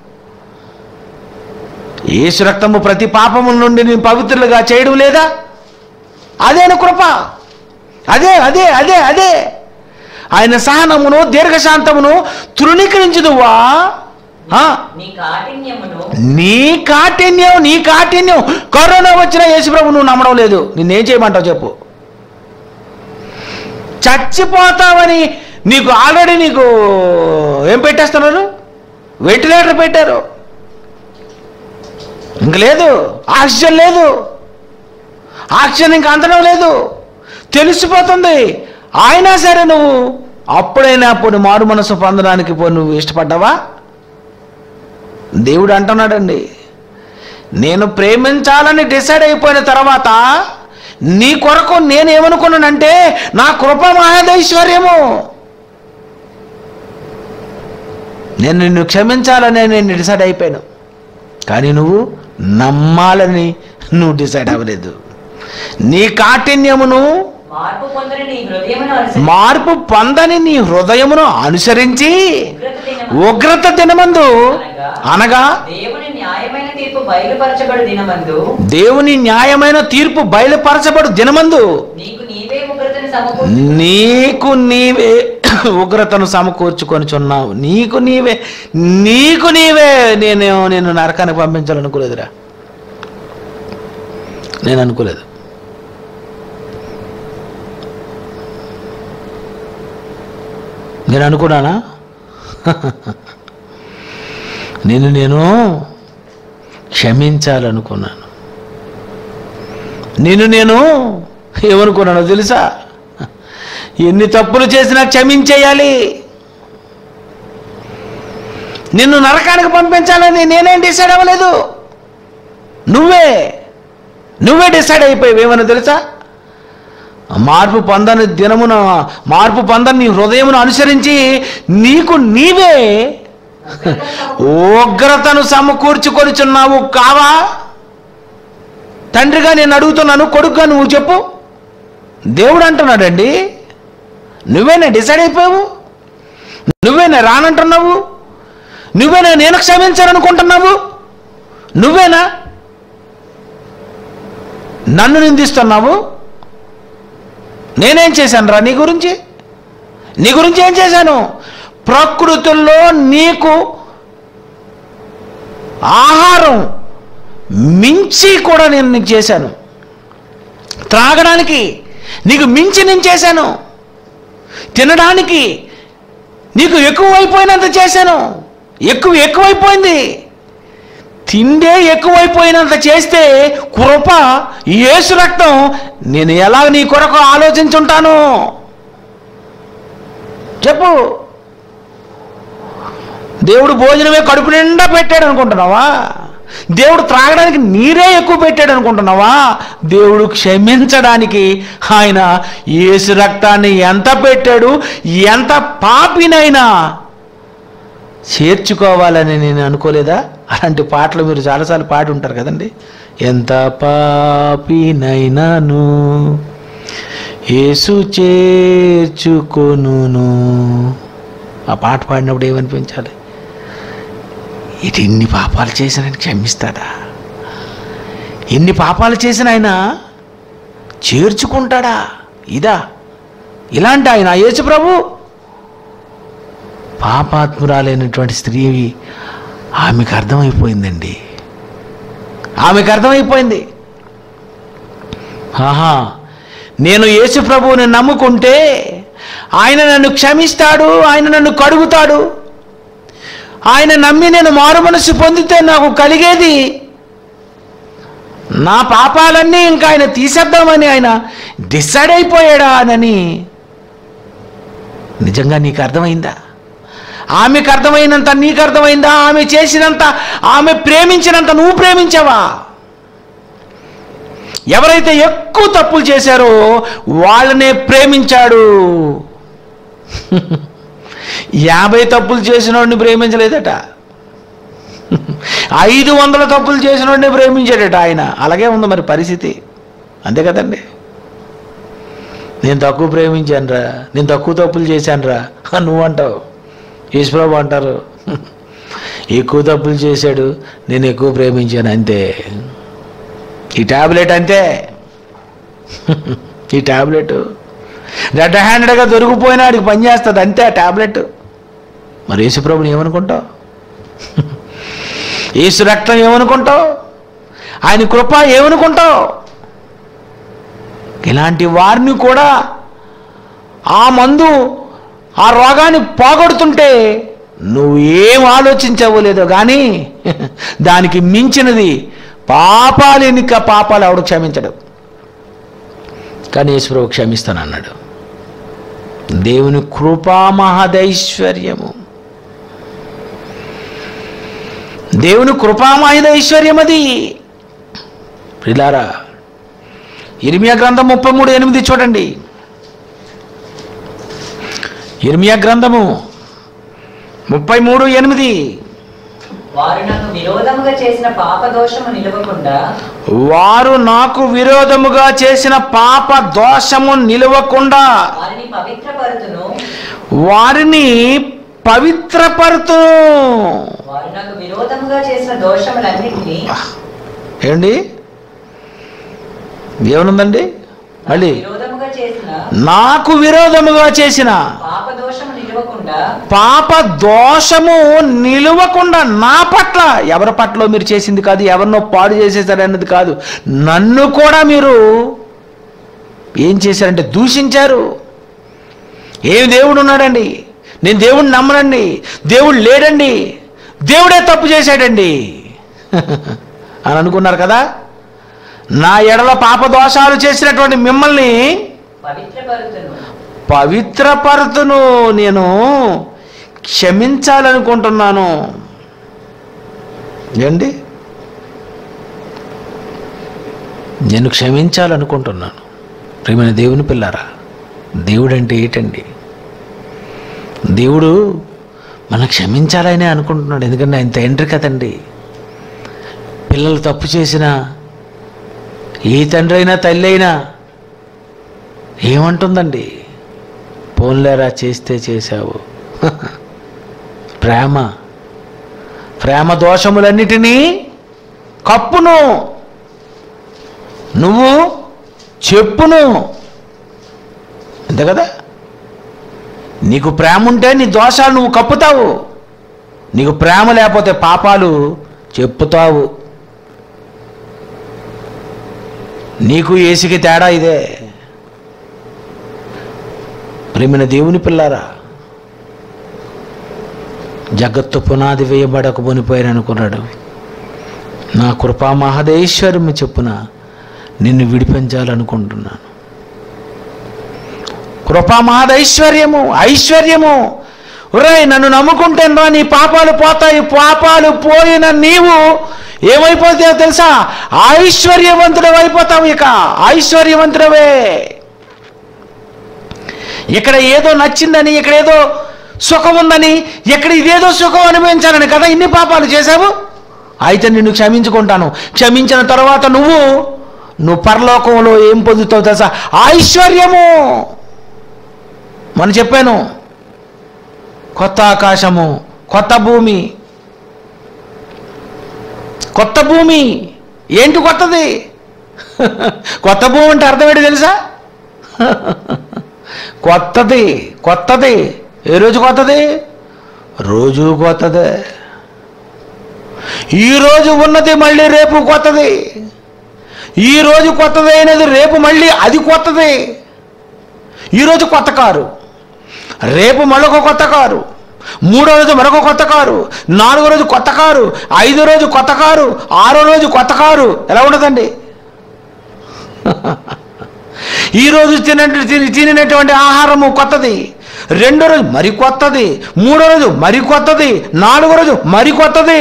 A: యేసు రక్తము ప్రతి పాపము నుండి నేను పవిత్రులుగా చేయడం లేదా అదేన కృప అదే అదే అదే అదే ఆయన సహనమును దీర్ఘశాంతమును తృణీకరించదువా ఆ,
B: నీ కాఠిన్యమును
A: నీ కాఠిన్యం నీ కాఠిన్యం కరోనా వచ్చిన యేసుప్రభు నువ్వు నమ్మడం లేదు నిన్నేం చేయమంటావు చెప్పు చచ్చిపోతావని నీకు ఆల్రెడీ నీకు ఏం పెట్టేస్తున్నారు వెంటిలేటర్ పెట్టారు ఇంక లేదు ఆక్సిజన్ లేదు ఆక్సిజన్ ఇంక అందడం లేదు తెలిసిపోతుంది అయినా సరే నువ్వు అప్పుడైనా అప్పుడు మారు మనసు పొందడానికి పో నువ్వు ఇష్టపడ్డావా దేవుడు అంటున్నాడండి నేను ప్రేమించాలని డిసైడ్ అయిపోయిన తర్వాత నీ కొరకు నేనేమనుకున్నానంటే నా కృప మహాదైశ్వర్యము నేను నిన్ను క్షమించాలని నేను డిసైడ్ అయిపోయాను కానీ నువ్వు నమ్మాలని నువ్వు డిసైడ్ అవ్వలేదు నీ కాఠిన్యమును
B: మార్పు పొందని నీ హృదయమును అనుసరించి
A: మార్పు పొందని నీ హృదయమును అనుసరించి
B: ఉగ్రత దినము
A: ఉగ్రత దినమందు అనగా
B: దేవుని న్యాయమైన తీర్పు బయలుపరచబడు దినమందు
A: దేవుని న్యాయమైన తీర్పు బయలుపరచబడు దినమందు
B: నీకు నీవే ఉగ్రతని సమకూర్చు
A: నీకు నీవే ఉగ్రతను సమకూర్చుకొనిచున్నావు నీకు నీవే నీకు నీవే నేను నేను నరకానికి పంపించాలనుకోలేదురా నేను అనుకోలేదు నేను అనుకున్నానా నేను నేను క్షమించాలనుకున్నాను నేను నేను ఏమనుకున్నానో తెలుసా ఎన్ని తప్పులు చేసినా క్షమించేయాలి నిన్ను నరకానికి పంపించాలని నేనేం డిసైడ్ అవ్వలేదు నువ్వే నువ్వే డిసైడ్ అయిపోయావు ఏమన్నా తెలుసా మార్పు పొందని దినమున మార్పు పొందని నీ హృదయమును అనుసరించి నీకు నీవే ఉగ్రతను సమకూర్చుకొనిచున్నావు కావా తండ్రిగా నేను అడుగుతున్నాను కొడుకుగా నువ్వు చెప్పు దేవుడు అంటున్నాడండి నువ్వేనా డిసైడ్ అయిపోయావు నువ్వేనా రానంటున్నావు నువ్వేనా నేను క్షమించాలనుకుంటున్నావు నువ్వేనా నన్ను నిందిస్తున్నావు నేనేం చేశాను రా నీ గురించి నీ గురించి ఏం చేశాను ప్రకృతుల్లో నీకు ఆహారం మించి కూడా నేను నీకు చేశాను త్రాగడానికి నీకు మించి నేను చేశాను తినడానికి నీకు ఎక్కువైపోయినంత చేశాను ఎక్కువ ఎక్కువైపోయింది తిండే ఎక్కువైపోయినంత చేస్తే కృప యేసు రక్తం నేను ఎలా నీ కొరకు ఆలోచించుంటాను చెప్పు దేవుడు భోజనమే కడుపు నిండా పెట్టాడు అనుకుంటున్నావా దేవుడు త్రాగడానికి నీరే ఎక్కువ పెట్టాడు అనుకుంటున్నావా దేవుడు క్షమించడానికి ఆయన యేసు రక్తాన్ని ఎంత పెట్టాడు ఎంత పాపినైనా చేర్చుకోవాలని నేను అనుకోలేదా అలాంటి పాటలు మీరు చాలాసార్లు పాడి ఉంటారు కదండి ఎంత పాపినైనాను యేసు చేర్చుకొనును ఆ పాట పాడినప్పుడు ఏమనిపించాలి ఇటు ఇన్ని పాపాలు చేసిన ఆయన క్షమిస్తాడా ఎన్ని పాపాలు చేసిన ఆయన చేర్చుకుంటాడా ఇదా ఇలాంటి ఆయన యేసు ప్రభు పాపాత్మురాలైనటువంటి స్త్రీ ఆమెకు అర్థమైపోయిందండి ఆమెకు అర్థమైపోయింది ఆహా నేను యేసు ప్రభువుని నమ్ముకుంటే ఆయన నన్ను క్షమిస్తాడు ఆయన నన్ను కడుగుతాడు ఆయన నమ్మి నేను మారు మనసు పొందితే నాకు కలిగేది నా పాపాలన్నీ ఇంకా ఆయన తీసేద్దామని ఆయన డిసైడ్ అయిపోయాడా అని నిజంగా నీకు అర్థమైందా ఆమెకు అర్థమైనంత నీకు అర్థమైందా ఆమె చేసినంత ఆమె ప్రేమించినంత నువ్వు ప్రేమించావా ఎవరైతే ఎక్కువ తప్పులు చేశారో వాళ్ళనే ప్రేమించాడు యాభై తప్పులు చేసినోడిని ప్రేమించలేదట ఐదు వందల తప్పులు చేసినోడిని ప్రేమించాడట ఆయన అలాగే ఉంది మరి పరిస్థితి అంతే కదండి నేను తక్కువ ప్రేమించానురా నేను తక్కువ తప్పులు చేశానురా అని నువ్వు అంటావు ఈశ్వరబాబు అంటారు ఎక్కువ తప్పులు చేశాడు నేను ఎక్కువ ప్రేమించాను అంతే ఈ ట్యాబ్లెట్ అంతే ఈ ట్యాబ్లెట్ రెడ్ హ్యాండెడ్గా దొరికిపోయినా ఆడికి పనిచేస్తుంది అంతే ఆ ట్యాబ్లెట్ మరి యేసుప్రభుని ఏమనుకుంటావు యేసు రక్తం ఏమనుకుంటావు ఆయన కృప ఏమనుకుంటావు ఇలాంటి వారిని కూడా ఆ మందు ఆ రోగాన్ని పోగొడుతుంటే నువ్వు ఏం ఆలోచించవలేదో కానీ దానికి మించినది పాపాలు ఎన్నిక పాపాలు ఎవడు క్షమించడు కానీ యేసుప్రభు క్షమిస్తానన్నాడు దేవుని కృపా మహదైశ్వర్యము దేవుని కృపా మహదైశ్వర్యం అది ప్రిలారా ఇర్మియా గ్రంథం ముప్పై మూడు ఎనిమిది చూడండి ఇర్మియా గ్రంథము ముప్పై మూడు ఎనిమిది
B: వారు నాకు విరోధముగా చేసిన పాప దోషము నిలవకుండా
A: వారు నాకు విరోధముగా చేసిన పాప దోషము నిలవకుండా
B: వారిని పవిత్రపరుతును
A: వారిని పవిత్రపరుతూ
B: వారు నాకు విరోధముగా చేసిన దోషములన్నింటినీ
A: ఏమండి ఏమనుందండి మళ్ళీ
B: విరోధముగా చేసిన
A: నాకు విరోధముగా చేసిన
B: పాప దోషము నిలవకుండా
A: పాప దోషము నిలువకుండా నా పట్ల ఎవరి పట్ల మీరు చేసింది కాదు ఎవరినో పాడు చేసేసారన్నది కాదు నన్ను కూడా మీరు ఏం చేశారంటే దూషించారు ఏం దేవుడు ఉన్నాడండి నేను దేవుడిని నమ్మనండి దేవుడు లేడండి దేవుడే తప్పు చేశాడండి అని అనుకున్నారు కదా నా ఎడల పాప దోషాలు చేసినటువంటి మిమ్మల్ని
B: పవిత్రపరుతును
A: పవిత్రపరుతును నేను క్షమించాలనుకుంటున్నాను ఏండి నేను క్షమించాలనుకుంటున్నాను ప్రేమైన దేవుని పిల్లారా దేవుడు అంటే ఏంటండి దేవుడు మనం క్షమించాలనే అనుకుంటున్నాడు ఎందుకంటే ఆయన తండ్రి కదండి పిల్లలు తప్పు చేసినా ఏ తండ్రి అయినా తల్లి అయినా ఏమంటుందండి పోన్లేరా చేస్తే చేశావు ప్రేమ ప్రేమ దోషములన్నిటినీ కప్పును నువ్వు చెప్పును అంతే కదా నీకు ప్రేమ ఉంటే నీ దోషాలు నువ్వు కప్పుతావు నీకు ప్రేమ లేకపోతే పాపాలు చెప్పుతావు నీకు ఏసికి తేడా ఇదే ప్రేమిన దేవుని పిల్లారా జగత్తు పునాది వేయబడక పోనిపోయాను అనుకున్నాడు నా కృపా మహదేశ్వరము చెప్పున నిన్ను విడిపించాలనుకుంటున్నాను కృపా మహదైశ్వర్యము ఐశ్వర్యము ఒరేయ్ నన్ను నమ్ముకుంటే రా నీ పాపాలు పోతాయి పాపాలు పోయిన నీవు ఏమైపోతాయో తెలుసా ఐశ్వర్యవంతుడు అయిపోతావు ఇక ఐశ్వర్యవంతుడవే ఇక్కడ ఏదో నచ్చిందని ఇక్కడ ఏదో సుఖం ఉందని ఇక్కడ ఇదేదో సుఖం అనుభవించాలని కదా ఇన్ని పాపాలు చేశావు అయితే నిన్ను క్షమించుకుంటాను క్షమించిన తర్వాత నువ్వు నువ్వు పరలోకంలో ఏం పొందుతావు తెలుసా ఐశ్వర్యము మనం చెప్పాను కొత్త ఆకాశము కొత్త భూమి కొత్త భూమి ఏంటి కొత్తది కొత్త భూమి అంటే అర్థం ఏంటి తెలుసా కొత్తది కొత్తది ఏ రోజు కొత్తది రోజు కొత్తదే ఈ రోజు ఉన్నది మళ్ళీ రేపు కొత్తది ఈ రోజు కొత్తది అయినది రేపు మళ్ళీ అది కొత్తది ఈరోజు కొత్త కారు రేపు మరొక కొత్త కారు మూడో రోజు మరొక కొత్త కారు నాలుగో రోజు కొత్త కారు ఐదో రోజు కొత్త కారు ఆరో రోజు కొత్త కారు ఎలా ఉండదండి ఈ రోజు తిన తిని- తినినటువంటి ఆహారము కొత్తది రెండో రోజు మరి కొత్తది మూడో రోజు మరి కొత్తది నాలుగో రోజు మరి కొత్తది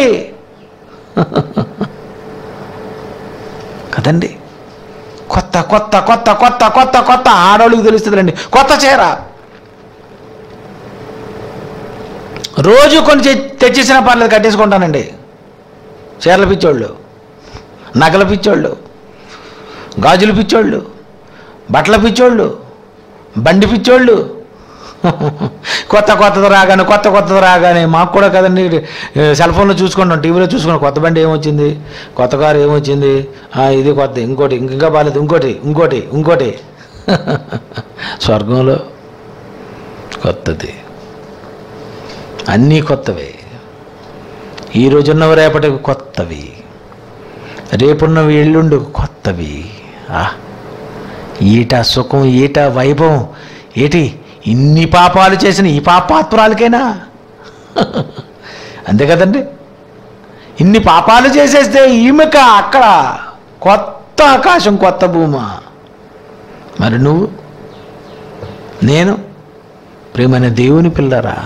A: కదండి కొత్త కొత్త కొత్త కొత్త కొత్త కొత్త ఆడవాళ్ళకి తెలుస్తుందండి కొత్త చీర రోజు కొన్ని తె- తెచ్చేసిన పర్లేదు కట్టేసుకుంటానండి చీరల పిచ్చోళ్ళు నగల పిచ్చోళ్ళు గాజుల పిచ్చోళ్ళు బట్టల పిచ్చోళ్ళు బండి పిచ్చోళ్ళు కొత్త కొత్తది రాగానే కొత్త కొత్తది రాగానే మాకు కూడా కదండి ఏ, సెల్ ఫోన్లో చూసుకుంటాం టీవీలో చూసుకున్నాం కొత్త బండి ఏమొచ్చింది కొత్త కారు ఏమొచ్చింది ఆ, ఇది కొత్త ఇంకోటి ఇంక- ఇంకా బాగాలేదు ఇంకోటి ఇంకోటి ఇంకోటి స్వర్గంలో కొత్తది అన్నీ కొత్తవే ఈ రోజున్నవి రేపటికి కొత్తవి రేపున్నవి ఎల్లుండు కొత్తవి ఆ ఈట సుఖం ఈట వైభవం ఏటి ఇన్ని పాపాలు చేసిన ఈ పాపాత్మురాలకైనా అంతే కదండి ఇన్ని పాపాలు చేసేస్తే ఈమెక అక్కడ కొత్త ఆకాశం కొత్త భూమా మరి నువ్వు నేను ప్రేమైన దేవుని పిల్లరా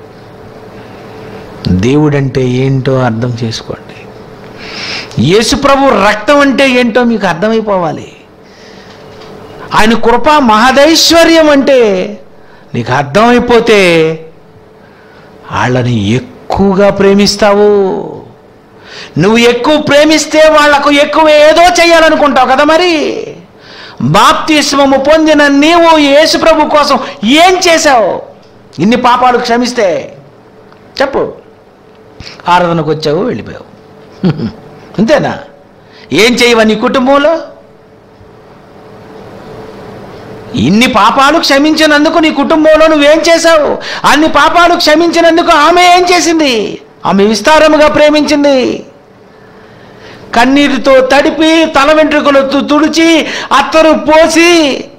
A: దేవుడంటే ఏంటో అర్థం చేసుకోండి యేసుప్రభు రక్తం అంటే ఏంటో మీకు అర్థమైపోవాలి ఆయన కృప మహదైశ్వర్యం అంటే నీకు అర్థమైపోతే వాళ్ళని ఎక్కువగా ప్రేమిస్తావు నువ్వు ఎక్కువ ప్రేమిస్తే వాళ్లకు ఎక్కువ ఏదో చేయాలనుకుంటావు కదా మరి బాప్తిస్మము పొందిన నీవు యేసుప్రభు కోసం ఏం చేశావు ఇన్ని పాపాలు క్షమిస్తే చెప్పు ఆరాధనకు వచ్చావు వెళ్ళిపోయావు అంతేనా ఏం చేయవా నీ కుటుంబంలో ఇన్ని పాపాలు క్షమించినందుకు నీ కుటుంబంలో నువ్వేం చేశావు అన్ని పాపాలు క్షమించినందుకు ఆమె ఏం చేసింది ఆమె విస్తారముగా ప్రేమించింది కన్నీటితో తడిపి తల వెంట్రుకలతో తుడిచి అత్తరు పోసి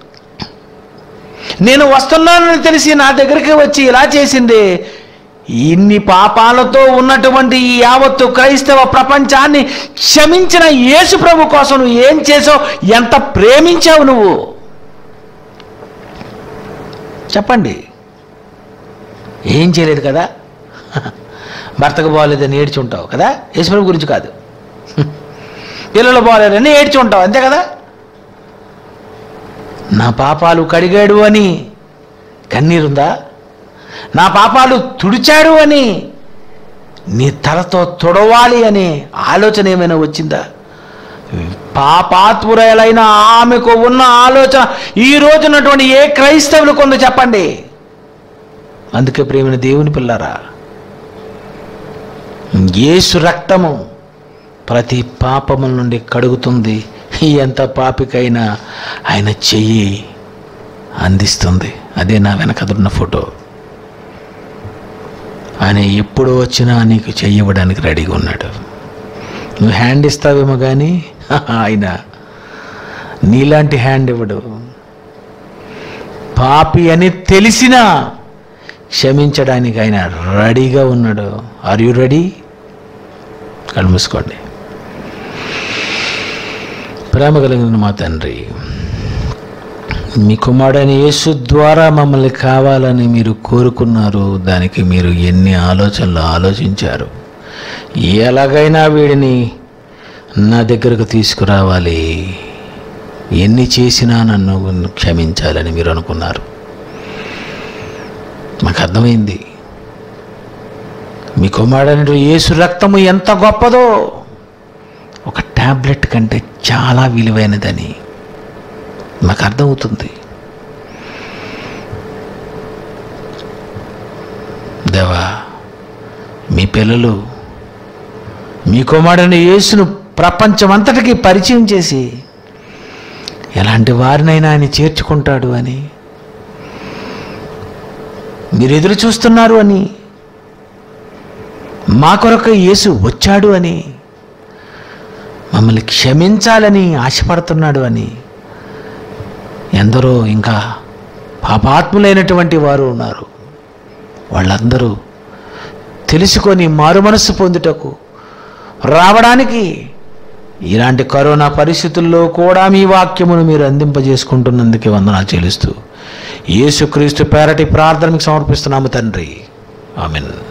A: నేను వస్తున్నానని తెలిసి నా దగ్గరికి వచ్చి ఇలా చేసింది ఇన్ని పాపాలతో ఉన్నటువంటి ఈ యావత్తు క్రైస్తవ ప్రపంచాన్ని క్షమించిన యేసు ప్రభు కోసం నువ్వు ఏం చేసావు ఎంత ప్రేమించావు నువ్వు చెప్పండి ఏం చేయలేదు కదా భర్తకు బాగోలేదని ఏడ్చి ఉంటావు కదా యేసుప్రభు గురించి కాదు పిల్లలు బాగోలేదని ఏడ్చి ఉంటావు అంతే కదా నా పాపాలు కడిగాడు అని కన్నీరుందా నా పాపాలు తుడిచాడు అని నీ తలతో తుడవాలి అనే ఆలోచన ఏమైనా వచ్చిందా పాపాత్మురైన ఆమెకు ఉన్న ఆలోచన ఈ రోజు ఉన్నటువంటి ఏ క్రైస్తవులు కొంత చెప్పండి అందుకే ప్రేమిన దేవుని పిల్లరా యేసు రక్తము ప్రతి పాపముల నుండి కడుగుతుంది ఎంత పాపికైనా ఆయన చెయ్యి అందిస్తుంది అదే నా వెనకదున్న ఫోటో ఆయన ఎప్పుడు వచ్చినా నీకు చెయ్యవడానికి రెడీగా ఉన్నాడు నువ్వు హ్యాండ్ ఇస్తావేమో కానీ ఆయన నీలాంటి హ్యాండ్ ఇవ్వడు పాపి అని తెలిసినా క్షమించడానికి ఆయన రెడీగా ఉన్నాడు ఆర్ యు రెడీ కళ్ళు మూసుకోండి ప్రేమ కలిగిన మా తండ్రి మీ కుమారుడైన యేసు ద్వారా మమ్మల్ని కావాలని మీరు కోరుకున్నారు దానికి మీరు ఎన్ని ఆలోచనలు ఆలోచించారు ఎలాగైనా వీడిని నా దగ్గరకు తీసుకురావాలి ఎన్ని చేసినా నన్ను క్షమించాలని మీరు అనుకున్నారు మాకు అర్థమైంది మీ కుమారుడైన యేసు రక్తము ఎంత గొప్పదో ఒక ట్యాబ్లెట్ కంటే చాలా విలువైనదని మాకు అర్థమవుతుంది దేవా మీ పిల్లలు మీ కుమారుని యేసును ప్రపంచమంతటికి పరిచయం చేసి ఎలాంటి వారినైనా ఆయన చేర్చుకుంటాడు అని మీరు ఎదురు చూస్తున్నారు అని మా కొరకు యేసు వచ్చాడు అని మమ్మల్ని క్షమించాలని ఆశపడుతున్నాడు అని ఎందరో ఇంకా పాపాత్ములైనటువంటి వారు ఉన్నారు వాళ్ళందరూ తెలుసుకొని మారు మనస్సు పొందుటకు రావడానికి ఇలాంటి కరోనా పరిస్థితుల్లో కూడా మీ వాక్యమును మీరు అందింపజేసుకుంటున్నందుకే వందనా చెల్లిస్తూ యేసుక్రీస్తు పేరటి ప్రార్థనకు సమర్పిస్తున్నాము తండ్రి ఆమెన్